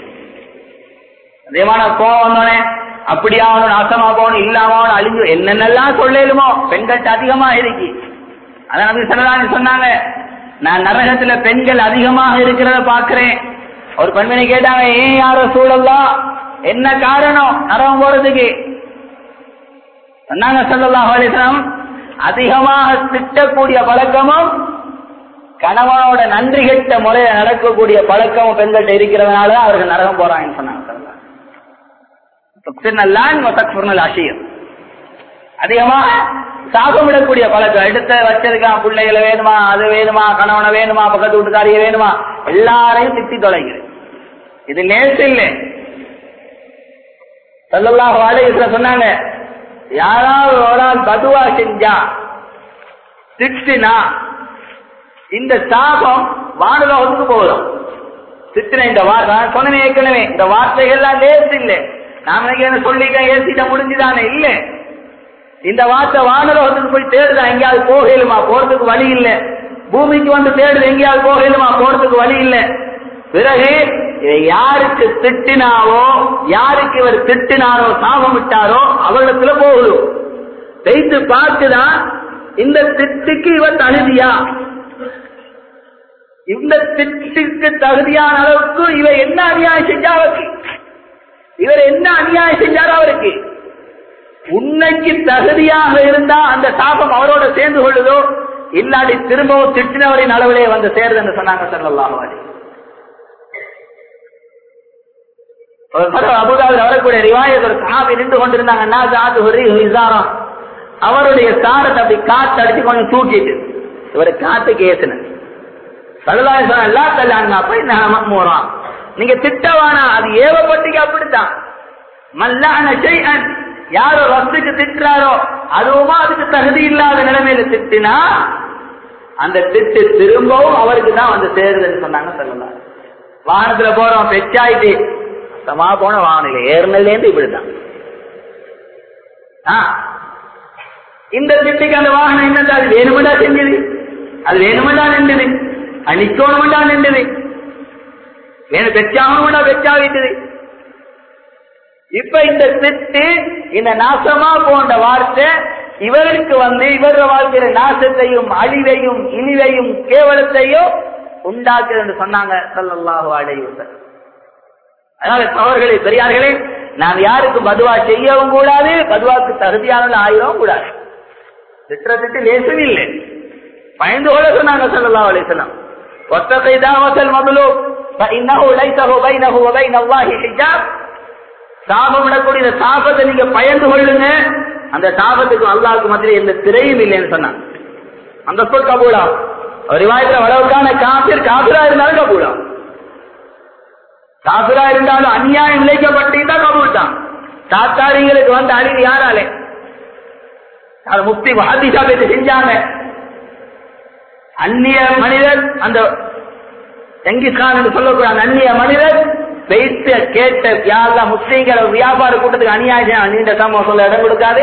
அதேமான கோவம் வந்தோடனே அப்படியாவணும் நாசமா போகணும் இல்லாம அழிஞ்சு என்னென்னலாம் சொல்லலுமோ பெண்கள்ட்ட அதிகமா இருக்கு அதான் நபி சல்லல்லாஹு சொன்னாங்க நான் நரகத்துல பெண்கள் அதிகமாக இருக்கிறத பாக்குறேன் ஒரு பெண்மணி கேட்டாங்க ஏன் யாரோ சூழல்லாம் என்ன காரணம் நரகம் போறதுக்கு சொன்னாங்க சல்லல்லாஹு அலைஹி வஸல்லம் அதிகமாக திட்டக்கூடிய பழக்கமும் கணவனோட நன்றி கெட்ட முறையில நடக்கக்கூடிய பழக்கமும் பெண்கள்ட்ட இருக்கிறதுனால தான் அவர்கள் நரகம் போறாங்கன்னு சொன்னாங்க ஸல்லல்லாஹு அலைஹி வஸல்லம். அதிகமாக சாபமிடக்கூடிய பழக்கம் எடுத்த வச்சிருக்கான் பிள்ளைகளை வேணுமா அது வேணுமா கணவனை வேணுமா பக்கத்து வீட்டுக்காரிய வேணுமா எல்லாரையும் திட்டி தொலைகிறது இது லேசு இல்லை சல்லல்லாஹு அலைஹி வஸல்லம் சொன்னாங்க யாராவது ஒரு ஆள் பதுவா செஞ்சா திட்டுனா இந்த சாபம் வானுலகத்துக்கு போதும் திட்டின இந்த வார்த்தை நான் சொன்னேன் ஏற்கனவே இந்த வார்த்தைகள்லாம் லேசு இல்லை நாம என்ன சொல்லிக்க ஏசிட்ட முடிஞ்சுதானே இல்லை இந்த வார்த்தை வானுலகத்துக்கு போய் தேடுதான் எங்கேயாவது போகலுமா போறதுக்கு வழி இல்லை பூமிக்கு வந்து தேடுது எங்கேயாவது போகலுமா போறதுக்கு வழி இல்லை பிறகு இதை யாருக்கு திட்டினாவோ யாருக்கு இவர் திட்டினாரோ சாபம் விட்டாரோ அவரிடத்துல போகணும் வைத்து பார்த்துதான் இந்த திட்டுக்கு இவர் தகுதியா இந்த திட்டுக்கு தகுதியான அளவுக்கு இவர் என்ன அநியாயம் செஞ்சா அவருக்கு இவர் என்ன அநியாயம் செஞ்சாரோ அவருக்கு உன்னைக்கு தகுதியாக இருந்தா அந்த சாபம் அவரோட சேர்ந்து கொள்ளுதோ இல்லாடி திரும்பவும் திட்டினவரின் அளவிலே வந்து சேருது என்று சொன்னாங்க சல்லல்லாஹு அலைஹி ஒரு தடவை அபுதாபில் வரக்கூடிய ரிவாயத் ஒரு சாபி நின்று கொண்டிருந்தாங்க நாசாது ஒரு விசாரம் அவருடைய சாரத்தை அப்படி காத்து அடிச்சு கொஞ்சம் தூக்கிட்டு இவர் காத்துக்கு ஏசின சல்லல்லாஹு அலைஹி வஸல்லம் எல்லா கல்யாணம் அப்ப என்ன மூறான் நீங்க திட்டவானா அது ஏவப்பட்டுக்கு அப்படித்தான் மல்லான செய்யன் யாரோ ரத்துக்கு திட்டுறாரோ அதுவுமா அதுக்கு தகுதி இல்லாத நிலைமையில திட்டினா அந்த திட்டு திரும்பவும் அவருக்கு தான் வந்து சேருதுன்னு சொன்னாங்க சொல்லலாம் வாகனத்துல போறோம் பெச்சாயிட்டு சமா போன வாகனம் ஏறினதுல இருந்து இப்படிதான் ஆ, இந்த திட்டுக்கு அந்த வாகனம் என்னது அது வேணுமெண்டா செஞ்சது அது வேணுமெண்டா நின்றுது அது நிக்கணுமெண்டா நின்றுது வேணும் பெச்சாகணுமெண்டா பெச்சாவிட்டது இப்ப இந்த திட்டு இந்த நாசமா போன்ற வார்த்தை இவருக்கு வந்து இவர வாழ்க்கையில நாசத்தையும் அழிவையும் இழிவையும் கேவலத்தையும் உண்டாக்குது என்று சொன்னாங்க ஸல்லல்லாஹு அலைஹி வஸல்லம் அதனால அவர்களே பெரியார்களே நாம் யாருக்கு பதுவா செய்யவும் கூடாது பதுவாக்கு தகுதியானது ஆயிரவும் கூடாது திட்ட திட்டு லேசும் இல்லை பயந்து கொள்ள சொன்னாங்க ஸல்லல்லாஹு அலைஹி வஸல்லம் واتقي دعوة المظلوم فإنه ليس بينه وبين الله حجاب சாபம் விடக்கூடிய இந்த சாபத்தை நீங்க பயந்து கொள்ளுங்க அந்த சாபத்துக்கு அல்லாஹ்வுக்கு மத்தியில எந்த திரையும் இல்லைன்னு சொன்னாங்க அந்த சொல் கபூலா ஒரு வாயத்துல வளவுக்கான காபிர் காபிரா இருந்தாலும் கபூலா காபிரா இருந்தாலும் அநியாயம் இழைக்கப்பட்டு தான் கபூல் தான் தாத்தாரிங்களுக்கு வந்த அறிவு யாராலே அது முக்தி ஹாதிஷா பேச்சு செஞ்சாங்க அந்நிய மனிதர் அந்த செங்கிஸ்கான் என்று சொல்லக்கூடிய அந்த அந்நிய மனிதர் வைத்து கேட்ட யாரெல்லாம் முஸ்லீம்கள் வியாபார கூட்டத்துக்கு அநியாயம் நீண்ட சமூகம் சொல்ல இடம் கொடுக்காது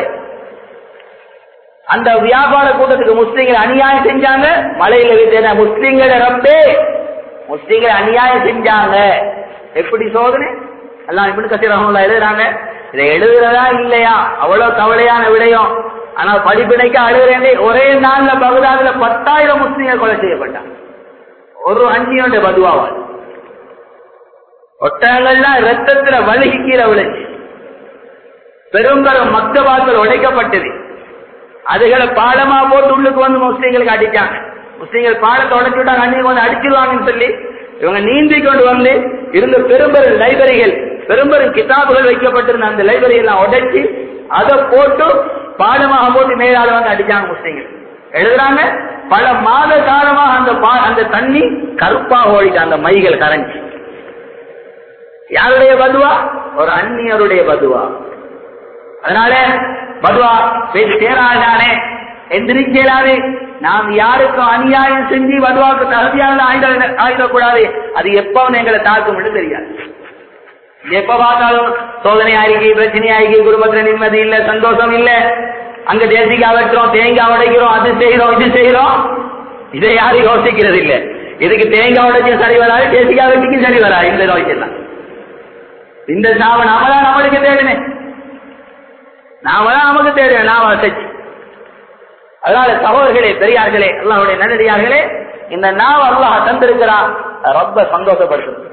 அந்த வியாபார கூட்டத்துக்கு முஸ்லீம்கள் அநியாயம் செஞ்சாங்க மலையில வைத்து முஸ்லீம்கள ரப்பே முஸ்லீம்கள் அநியாயம் செஞ்சாங்க எப்படி சோதனை எல்லாம் இப்படி கசிரகம் எழுதுறாங்க இதை எழுதுறதா இல்லையா அவ்வளவு கவலையான விடயம் ஆனா படிப்பினைக்கு அழுகிறேன் ஒரே நாள்ல பகுதாதுல பத்தாயிரம் முஸ்லீம்கள் கொலை செய்யப்பட்டாங்க ஒரு அந்நியோட பதுவாவால் ஒட்டகங்கள்லாம் ரத்தத்துல வழுகி கீழே விழுச்சு பெரும் பெரும் மக்தபாக்கள் உடைக்கப்பட்டது அதுகளை பாலமா போட்டு உள்ளுக்கு வந்து முஸ்லீம்களுக்கு அடிச்சாங்க முஸ்லீம்கள் பாலத்தை உடைச்சு விட்டாங்க அன்னைக்கு வந்து அடிச்சிருவாங்கன்னு சொல்லி இவங்க நீந்தி கொண்டு வந்து இருந்த பெரும்பெரும் லைப்ரரிகள் பெரும்பெரும் கிதாபுகள் வைக்கப்பட்டிருந்த அந்த லைப்ரரி எல்லாம் உடைச்சு அதை போட்டு பாடமாக போட்டு மேலாள வந்து அடிச்சாங்க முஸ்லீம்கள் எழுதுறாங்க பல மாத காலமாக அந்த பா- அந்த தண்ணி கருப்பாக ஓடிட்டு அந்த மைகள் கரைஞ்சு யாருடைய பதுவா ஒரு அந்நியருடைய பதுவா அதனால பதுவா பேசி சேராதானே எந்திரிக்கலாது நாம் யாருக்கும் அநியாயம் செஞ்சு பதுவாக்கு தகுதியான ஆயுத ஆயுதக்கூடாது அது எப்பவும் எங்களை தாக்கும் என்று தெரியாது எப்ப பார்த்தாலும் சோதனை ஆயிருக்கு பிரச்சனை ஆயிருக்கு குடும்பத்துல நிம்மதி இல்ல சந்தோஷம் இல்ல அங்க தேசிக்காய் வெட்டுறோம் தேங்காய் உடைக்கிறோம் அது செய்யறோம் இது செய்யறோம் இதை யாரும் யோசிக்கிறது இல்ல இதுக்கு தேங்காய் உடைச்சு சரி வராது தேசிக்காய் வெட்டிக்கும் சரி வராது இந்த நோய்க்கெல்லாம் இந்த நாம நாம தான் நம்மளுக்கு தேடுமே நாம தான் நமக்கு தேடுவேன் நாம வசச்சு அதனால சகோதரர்களே பெரியார்களே அல்லாஹ்வுடைய நல்லடியார்களே இந்த நாவ அல்லாஹ் தந்திருக்கிறான் ரொம்ப சந்தோஷப்படுத்திருக்கிறார்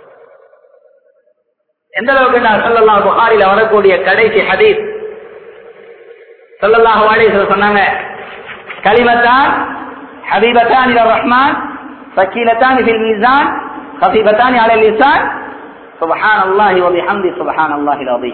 எந்த அளவுக்கு நான் சொல்லலாம் புகாரில வரக்கூடிய கடைசி ஹதீஸ் சொல்லல்லாஹு அலைஹி வஸல்லம் சொன்னாங்க கலிமத்தான் ஹபீபத்தான் இல ரஹ்மான் சக்கீலத்தான் ஃபில் மீசான் خفيفتان على اللسان سبحان الله وبحمده سبحان الله العظيم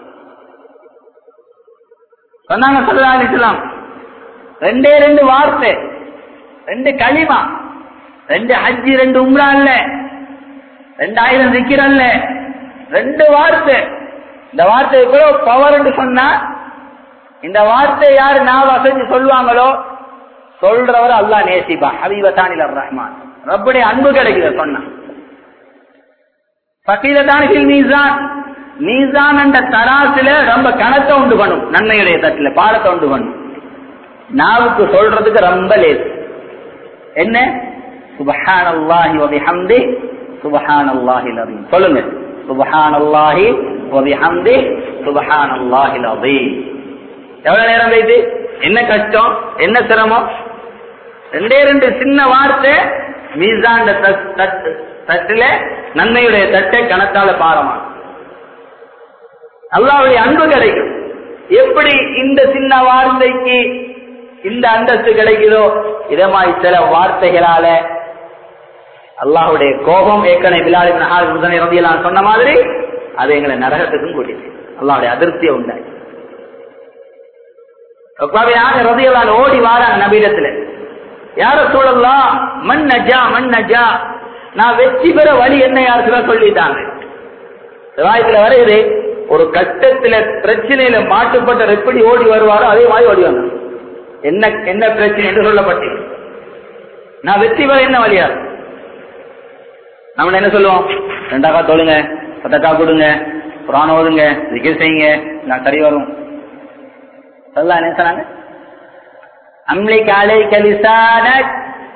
சொன்னாங்க சல்லல்லாஹு அலைஹி வஸல்லம் ரெண்டே ரெண்டு வார்த்தை ரெண்டு களிமா ரெண்டு ஹஜ்ஜி ரெண்டு உம்ரா இல்ல ரெண்டாயிரம் சிக்கிர் அல்ல ரெண்டு வார்த்தை இந்த வார்த்தை எவ்வளவு பவர் என்று சொன்னா இந்த வார்த்தை யாரு நான் வசதி சொல்லுவாங்களோ சொல்றவர் அல்லாஹ் நேசிப்பா ஹபீபத்தானில் ரஹ்மான் ரப்புடைய அன்பு கிடைக்குது சொன்னா பக்கீலத்தானில் மீசான் மீசான் என்ற தராசுல ரொம்ப கணத்தை உண்டு பண்ணும் நன்மையுடைய தட்டுல பாடத்தை உண்டு பண்ணும் நாவுக்கு சொல்றதுக்கு ரொம்ப லேசு என்ன சுபஹானல்லாஹி வ பிஹம்தி சுபஹானல்லாஹில் அஸீம் சொல்லுங்க சுபஹானல்லாஹி வ பிஹம்தி சுபஹானல்லாஹில் அஸீம் எவ்வளவு நேரம் வைத்து என்ன கஷ்டம் என்ன சிரமம் ரெண்டே ரெண்டு சின்ன வார்த்தை மீசாண்ட தட்- தட்டு தட்டுல நன்மையுடைய தட்டை கணக்கால பாரமா அல்லாவுடைய அன்பு கிடைக்கும் எப்படி இந்த சின்ன வார்த்தைக்கு இந்த அந்தஸ்து கிடைக்குதோ இதே மாதிரி சில வார்த்தைகளால அல்லாஹ்வுடைய கோபம் ஏற்கனவே பிலாலின் ஹால் முதனை ரதியெல்லாம் சொன்ன மாதிரி அது எங்களை நரகத்துக்கும் கூட்டிச்சு அல்லாஹ்வுடைய அதிருப்தியை உண்டாச்சு ரதியெல்லாம் ஓடி வாராங்க நபீடத்துல யார சூழல்லாம் மண் நஜா மண் நஜா நான் வெற்றி பெற வழி என்ன யாருக்குதான் சொல்லிட்டாங்க வாயத்துல வருது ஒரு கட்டத்துல பிரச்சனையில மாட்டுப்பட்ட எப்படி ஓடி வருவாரோ அதே மாதிரி ஓடி வந்தார் என்ன என்ன பிரச்சனை என்று சொல்லப்பட்டு நான் வெற்றி பெற என்ன வழியா நம்ம என்ன சொல்லுவோம் ரெண்டாக்கா தொழுங்க பத்தக்கா கொடுங்க புராணம் ஓதுங்க விக்கெட் செய்யுங்க நான் சரி வரும் சொல்லலாம் என்ன சொன்னாங்க அம்லிக் அலைக்க லிசானக்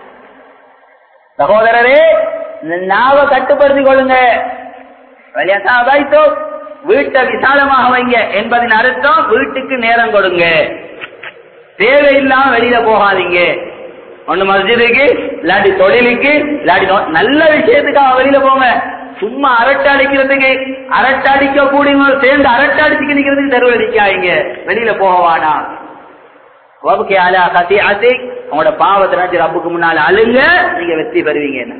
சகோதரரே இந்த நாவை கட்டுப்படுத்திக் கொள்ளுங்க வலியசாபாய்த்தோ வீட்டை விசாலமாக வைங்க என்பதின் அர்த்தம் வீட்டுக்கு நேரம் கொடுங்க தேவையில்லாம வெளியில போகாதீங்க ஒண்ணு மஸ்ஜிதுக்கு இல்லாட்டி தொழிலுக்கு இல்லாட்டி நோ- நல்ல விஷயத்துக்காக வெளியில போங்க சும்மா அரட்டை அடிக்கிறதுக்கு அரட்டை அடிக்க கூடியவங்க சேர்ந்து அரட்டை அடிச்சுக்கு நிக்கிறதுக்கு தெருவில் நிக்காதீங்க வெளியில போக வேணாம் வபுக்கி அலா கத்தி அசி உங்களோட பாவத்தை நினைச்சு ரப்புக்கு முன்னால அழுங்க நீங்க வெற்றி பெறுவீங்க என்ன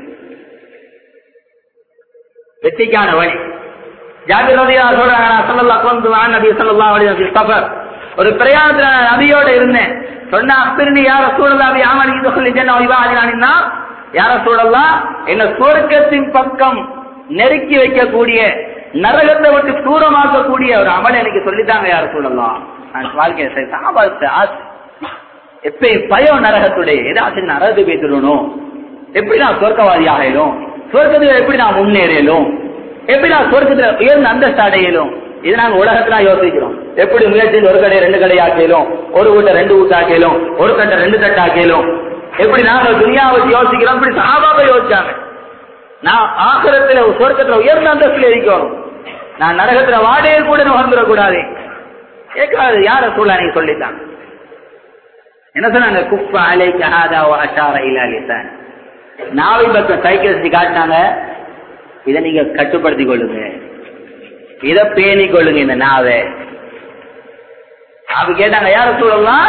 வெற்றிக்கான வழி ஜாபிர் ரதியா சொல்றாங்க நான் சொல்லலாம் கொண்டு வா நபி சொல்லலாம் வழி சஃபர் ஒரு பிரயாணத்துல நான் நபியோட இருந்தேன் சொன்னா அப்பிரினி யார சூழலா அபி ஆமலிக்கு சொல்லி ஜென்ன விவாதினா யார சூழலாம் என்ன சுவர்க்கத்தின் பக்கம் நெருக்கி வைக்கக்கூடிய நரகத்தை விட்டு தூரமாக்கக்கூடிய ஒரு அமல் எனக்கு சொல்லித்தாங்க யார சூழலாம் நான் வாழ்க்கையை சரி சாபாத்து ஆசை எப்பயும் பயம் நரகத்துடைய ஏதாச்சும் நரகத்து பேசிடணும் எப்படி நான் சொர்க்கவாதி ஆகலும் சொர்க்கத்துல எப்படி நான் முன்னேறலும் எப்படி நான் சொர்க்கத்துல உயர்ந்த அந்தஸ்து அடையலும் இது நாங்க உலகத்துல யோசிக்கிறோம் எப்படி முயற்சி ஒரு கடை ரெண்டு கடை ஆக்கியலும் ஒரு வீட்டை ரெண்டு வீட்டு ஆக்கியலும் ஒரு தட்டை ரெண்டு தட்டை ஆக்கியலும் எப்படி நாங்க துணியாவை யோசிக்கிறோம் இப்படி சாபாப யோசிச்சாங்க நான் ஆசிரத்துல சொர்க்கத்துல உயர்ந்த அந்தஸ்துல இருக்கணும் நான் நரகத்துல வாடகை கூட வந்துடக்கூடாது கேட்காது யார சூழ நீங்க சொல்லிட்டாங்க என்ன சொன்னாங்க குப்ப அலை கஹாதா அஷார இலா லிசான் நாவை பக்கம் சைக்கிள் வச்சு காட்டினாங்க இதை நீங்க கட்டுப்படுத்திக் கொள்ளுங்க இதை பேணிக் கொள்ளுங்க இந்த நாவை அப்ப கேட்டாங்க யார சூழலாம்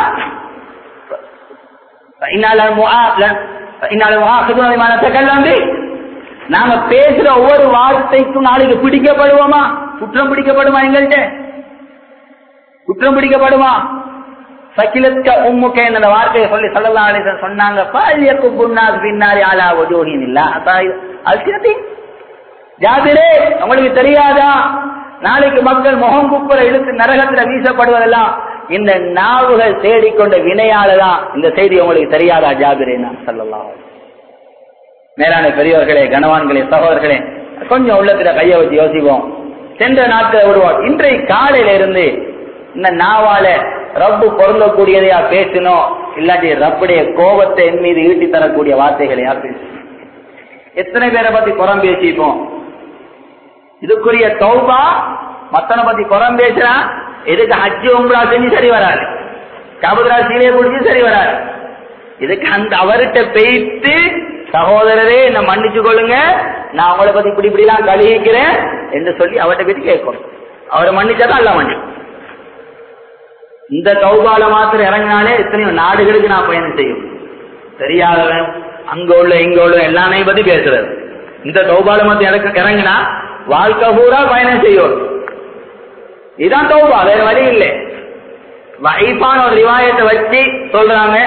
நாங்க பேசுற ஒவ்வொரு வார்த்தைக்கும் நாளைக்கு பிடிக்கப்படுவோமா குற்றம் பிடிக்கப்படுமா எங்கள்கிட்ட குற்றம் பிடிக்கப்படுமா சக்கிலத்த உம்முக்க என்ற வார்த்தையை சொல்லி சொல்லலாம் அலிசன் சொன்னாங்க பாலியக்கு புண்ணாஸ் பின்னாரி ஆலா ஒஜோகின் இல்ல அல்சினத்தி ஜாபிரே உங்களுக்கு தெரியாதா நாளைக்கு மக்கள் முகம் குப்புற இழுத்து நரகத்துல வீசப்படுவதெல்லாம் இந்த நாவுகள் தேடிக்கொண்ட வினையாலதான் இந்த செய்தி உங்களுக்கு தெரியாதா ஜாபிரே நான் சொல்லலாம் மேலான பெரியவர்களே கனவான்களே சகோதரர்களே கொஞ்சம் உள்ளத்துல கைய வச்சு யோசிப்போம் சென்ற நாட்களை விடுவோம் இன்றைய காலையில இருந்து இந்த நாவால ரப்பு பொருந்தக்கூடியதையா பேசணும் இல்லாட்டி ரப்புடைய கோபத்தை என் மீது ஈட்டி தரக்கூடிய வார்த்தைகளையா பேசணும் எத்தனை பேரை பத்தி புறம் பேசிப்போம் இதுக்குரிய தௌபா மத்தனை பத்தி புறம் பேசுறா இதுக்கு ஹஜ்ஜு உம்ரா செஞ்சு சரி வராது கபுதரா சீலையை குடிச்சு சரி வராது இதுக்கு அந்த அவர்கிட்ட போயிட்டு சகோதரரே என்ன மன்னிச்சு கொள்ளுங்க நான் அவங்கள பத்தி இப்படி இப்படி எல்லாம் கழுகிக்கிறேன் என்று சொல்லி அவர்கிட்ட போயிட்டு கேட்கணும் அவரை மன்னிச்சாதான் அல்ல மன்னி இந்த தௌபால மாத்திரம் இறங்கினாலே எத்தனையோ நாடுகளுக்கு நான் பயணம் செய்யும் தெரியாதவன் அங்க உள்ள இங்க உள்ள எல்லாமே பத்தி பேசுறது இந்த தௌபால மாத்திரம் இறக்க இறங்கினா வாழ்க்கை பூரா பயணம் செய்யும் இதுதான் தௌபா வேற வழி இல்லை வைப்பான ஒரு ரிவாயத்தை வச்சு சொல்றாங்க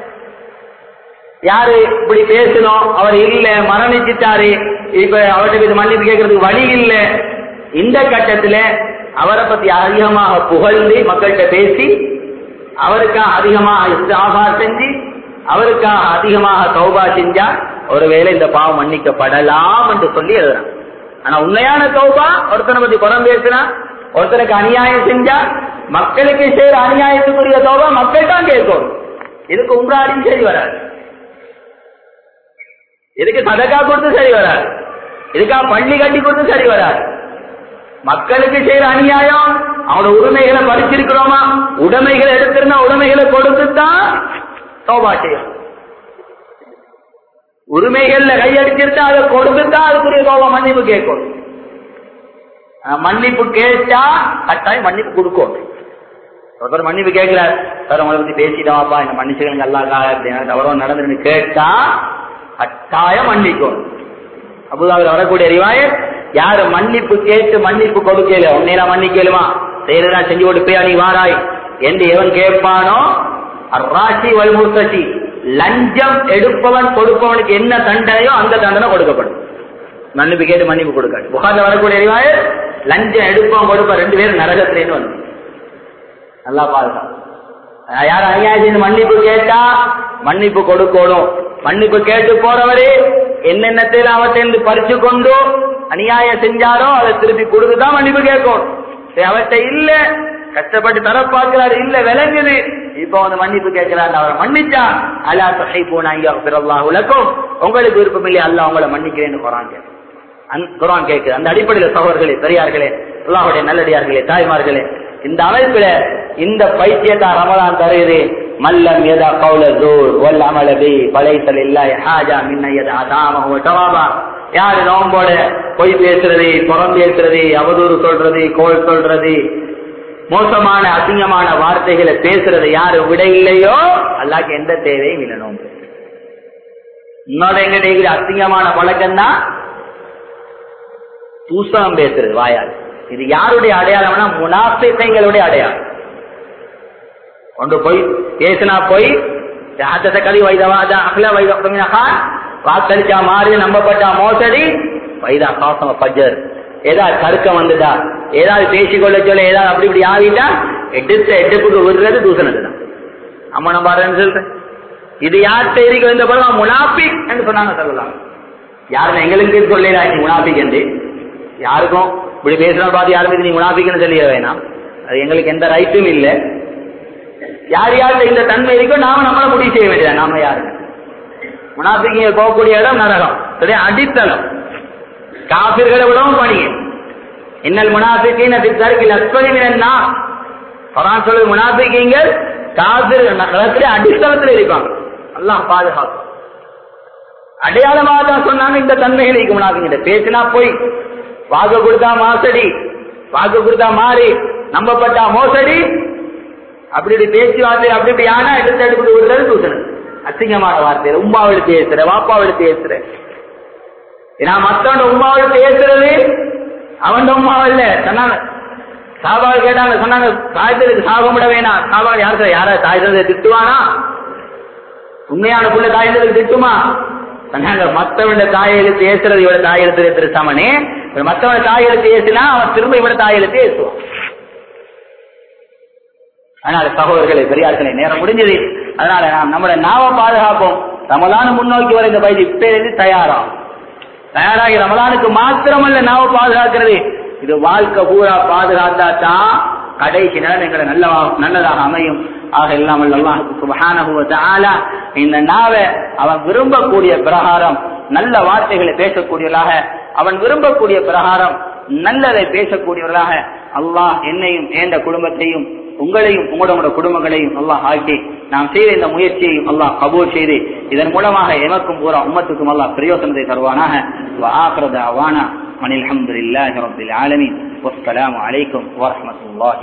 யாரு இப்படி பேசணும் அவர் இல்ல மரணிச்சிட்டாரு இப்ப அவர்கிட்ட இது மன்னிப்பு கேட்கறதுக்கு வழி இல்ல இந்த கட்டத்துல அவரை பத்தி அதிகமாக புகழ்ந்து மக்கள்கிட்ட பேசி அவருக்காக அதிகமாக இஸ்தாபார் செஞ்சு அவருக்காக அதிகமாக தௌபா செஞ்சா ஒருவேளை இந்த பாவம் மன்னிக்கப்படலாம் என்று சொல்லி எழுதுறான் ஆனா உண்மையான தௌபா ஒருத்தனை பத்தி புறம் பேசினா ஒருத்தனுக்கு அநியாயம் செஞ்சா மக்களுக்கு செய்யற அநியாயத்துக்குரிய தௌபா மக்கள் தான் கேட்கும் இதுக்கு உங்களாடியும் சரி வராது இதுக்கு சதக்கா கொடுத்து சரி வராது இதுக்காக பள்ளி கட்டி கொடுத்து சரி வராது மக்களுக்கு செய்யற அநியாயம் அவனோட உரிமைகளை பறிச்சிருக்கிறோமா உடைமைகளை எடுத்திருந்தா உடைமைகளை கொடுத்துதான் தோபா செய்யும் உரிமைகள்ல கையடிச்சிருந்தா அதை கொடுத்துதான் அதுக்குரிய தோபா மன்னிப்பு கேட்கும் மன்னிப்பு கேட்டா கட்டாயம் மன்னிப்பு கொடுக்கும் ஒருத்தர் மன்னிப்பு கேட்கிறார் சார் உங்களை பத்தி பேசிட்டோம்ப்பா இந்த மன்னிச்சுகளுங்க அல்லாக்காக அப்படின்னு தவறோ நடந்துன்னு கேட்டா கட்டாயம் மன்னிக்கும் அபுதாபில் வரக்கூடிய ரிவாயத் யாரு மன்னிப்பு கேட்டு மன்னிப்பு கொடுக்கல உன்னையில மன்னிக்கலுமா செய்யறதா செஞ்சு கொடுப்பே நீ வாராய் என்று எவன் கேட்பானோ அராசி வல்முர்த்தி லஞ்சம் எடுப்பவன் கொடுப்பவனுக்கு என்ன தண்டனையோ அந்த தண்டனை கொடுக்கப்படும் மன்னிப்பு கேட்டு மன்னிப்பு கொடுக்காது புகார்ல வரக்கூடிய ரிவாயத் லஞ்சம் எடுப்பவன் கொடுப்ப ரெண்டு பேரும் நரகத்திலேன்னு வந்து நல்லா பாதுகாப்பு யார் அநியாயம் செய்து மன்னிப்பு கேட்டா மன்னிப்பு கொடுக்கணும் மன்னிப்பு கேட்டு போறவரே என்னென்னத்தில் அவற்றிலிருந்து பறிச்சு கொண்டு அநியாயம் செஞ்சாரோ அதை திருப்பி கொடுத்துதான் மன்னிப்பு கேட்கணும் அவர்கிட்ட இல்ல கஷ்டப்பட்டு தர பார்க்கிறாரு இல்ல விளங்குது இப்ப வந்து மன்னிப்பு கேட்கிறாரு அவரை மன்னிச்சா அல்லா தொகை போனாங்க உலகம் உங்களுக்கு விருப்பம் இல்லையா அல்ல உங்களை மன்னிக்கிறேன்னு குரான் குரான் கேட்குது அந்த அடிப்படையில் சகோதர்களே பெரியார்களே அல்லாஹுடைய நல்லடியார்களே தாய்மார்களே இந்த அமைப்புல இந்த பைத்தியத்தா ரமலான் தருகிறது மல்லம் எதா கவுல ஜூர் வல் அமல பி பலைசல் இல்லாய் ஹாஜா மின்ன எதா அதாம டவாபா யாரு நோம்போட பொய் பேசுறது புறம் பேசுறது அவதூறு சொல்றது கோல் சொல்றது மோசமான அசிங்கமான வார்த்தைகளை பேசுறது யாரு விட இல்லையோ அல்லாக்கு எந்த தேவையும் இல்லை நோம்பு இன்னொரு எங்கிட்ட அசிங்கமான பழக்கம் தான் தூசகம் பேசுறது வாயால் இது யாருடைய அடையாளம்னா முனாஃபிகளுடைய அடையாளம் ஒன்று போய் பேசினா போய் கதி வைதவாதா அகல வைதா வாக்களிச்சா மாறி நம்பப்பட்டா மோசடி வைதா காசம பஜர் ஏதாவது கருக்கம் வந்துதா ஏதாவது பேசிக்கொள்ள சொல்ல ஏதாவது அப்படி இப்படி ஆகிட்டா எடுத்த எடுப்புக்கு விடுறது தூசணத்தை தான் அம்மா நம்ம பாருன்னு சொல்றேன் இது யார்கிட்ட இருக்கு இந்த படம் முனாபிக் என்று சொன்னாங்க சொல்லலாம் யாரும் எங்களுக்கு சொல்லல நீ முனாபிக் என்று யாருக்கும் இப்படி பேசுற பார்த்து யாருமே நீ முனாபிக்னு சொல்லிய வேணாம் அது எங்களுக்கு எந்த ரைட்டும் இல்லை யார் யார்கிட்ட இந்த தன்மை இருக்கோ நாம நம்மள முடிவு செய்ய வேண்டியது நாம யாரு முனாபிக்கிங்க போகக்கூடிய இடம் நரகம் சரி அடித்தளம் காபிர்களை விடவும் பணிங்க இன்னல் முனாபிக்கின் தருக்கில் அஸ்வதினா பரான் சொல்லுது முனாபிக்கிங்கள் காபிர் நரகத்திலே அடித்தளத்தில் இருப்பாங்க எல்லாம் பாதுகாப்பு அடையாளமாக தான் சொன்னாங்க இந்த தன்மைகள் இருக்கு முனாபிக்கிட்ட பேசினா போய் வாக்கு கொடுத்தா மாசடி வாக்கு கொடுத்தா மாறி நம்பப்பட்டா மோசடி அப்படி இப்படி பேச்சுவார்த்தை அப்படி இப்படி ஆனா எடுத்து எடுத்து விடுறது தூசணம் அசிங்கமான வார்த்தை உமாவை எடுத்து ஏசுற வாப்பாவை எடுத்து ஏசுற ஏன்னா மத்தவன் உமாவை எடுத்து ஏசுறது அவன் உமாவை இல்ல சொன்னாங்க சாபாவை கேட்டாங்க சொன்னாங்க தாய்த்தலுக்கு சாபமிட வேணாம் சாபா யாரு யார தாய்த்தலை திட்டுவானா உண்மையான புள்ள தாய்த்தலுக்கு திட்டுமா சொன்னாங்க மத்தவன தாயை எழுத்து ஏசுறது இவட தாய் எழுத்து ஏசுற சமனே மத்தவன தாய் எழுத்து ஏசுனா அவன் திரும்ப இவட தாய் எழுத்து ஏசுவான் அதனால சகோதரர்களை பெரியார்களை நேரம் முடிஞ்சது அதனால நாம் நம்முடைய நாவ பாதுகாப்போம் ரமலான முன்னோக்கி வர இந்த பயிற்சி இப்ப தயாராகும் தயாராகி ரமலானுக்கு மாத்திரமல்ல நாவ பாதுகாக்கிறது இது வாழ்க்கை பூரா பாதுகாத்தா தான் கடைசி நேரம் எங்களை நல்ல நல்லதாக அமையும் ஆக இல்லாமல் அல்லாஹுக்கு சுபஹானஹு வ தஆலா இந்த நாவை அவன் விரும்பக்கூடிய பிரகாரம் நல்ல வார்த்தைகளை பேசக்கூடியவர்களாக அவன் விரும்பக்கூடிய பிரகாரம் நல்லதை பேசக்கூடியவர்களாக அல்லாஹ் என்னையும் ஏந்த குடும்பத்தையும் உங்களையும் உங்களோட குடும்பங்களையும் அல்லாஹ் ஆக்கி நாம் செய்த இந்த முயற்சியையும் அல்லாஹ் கபூர் செய்து இதன் மூலமாக எமக்கும் பூரா உம்மத்துக்கும் அல்லாஹ் பிரயோசனத்தை தருவானாக وآخر دعوانا أن الحمد لله رب العالمين والسلام عليكم ورحمة الله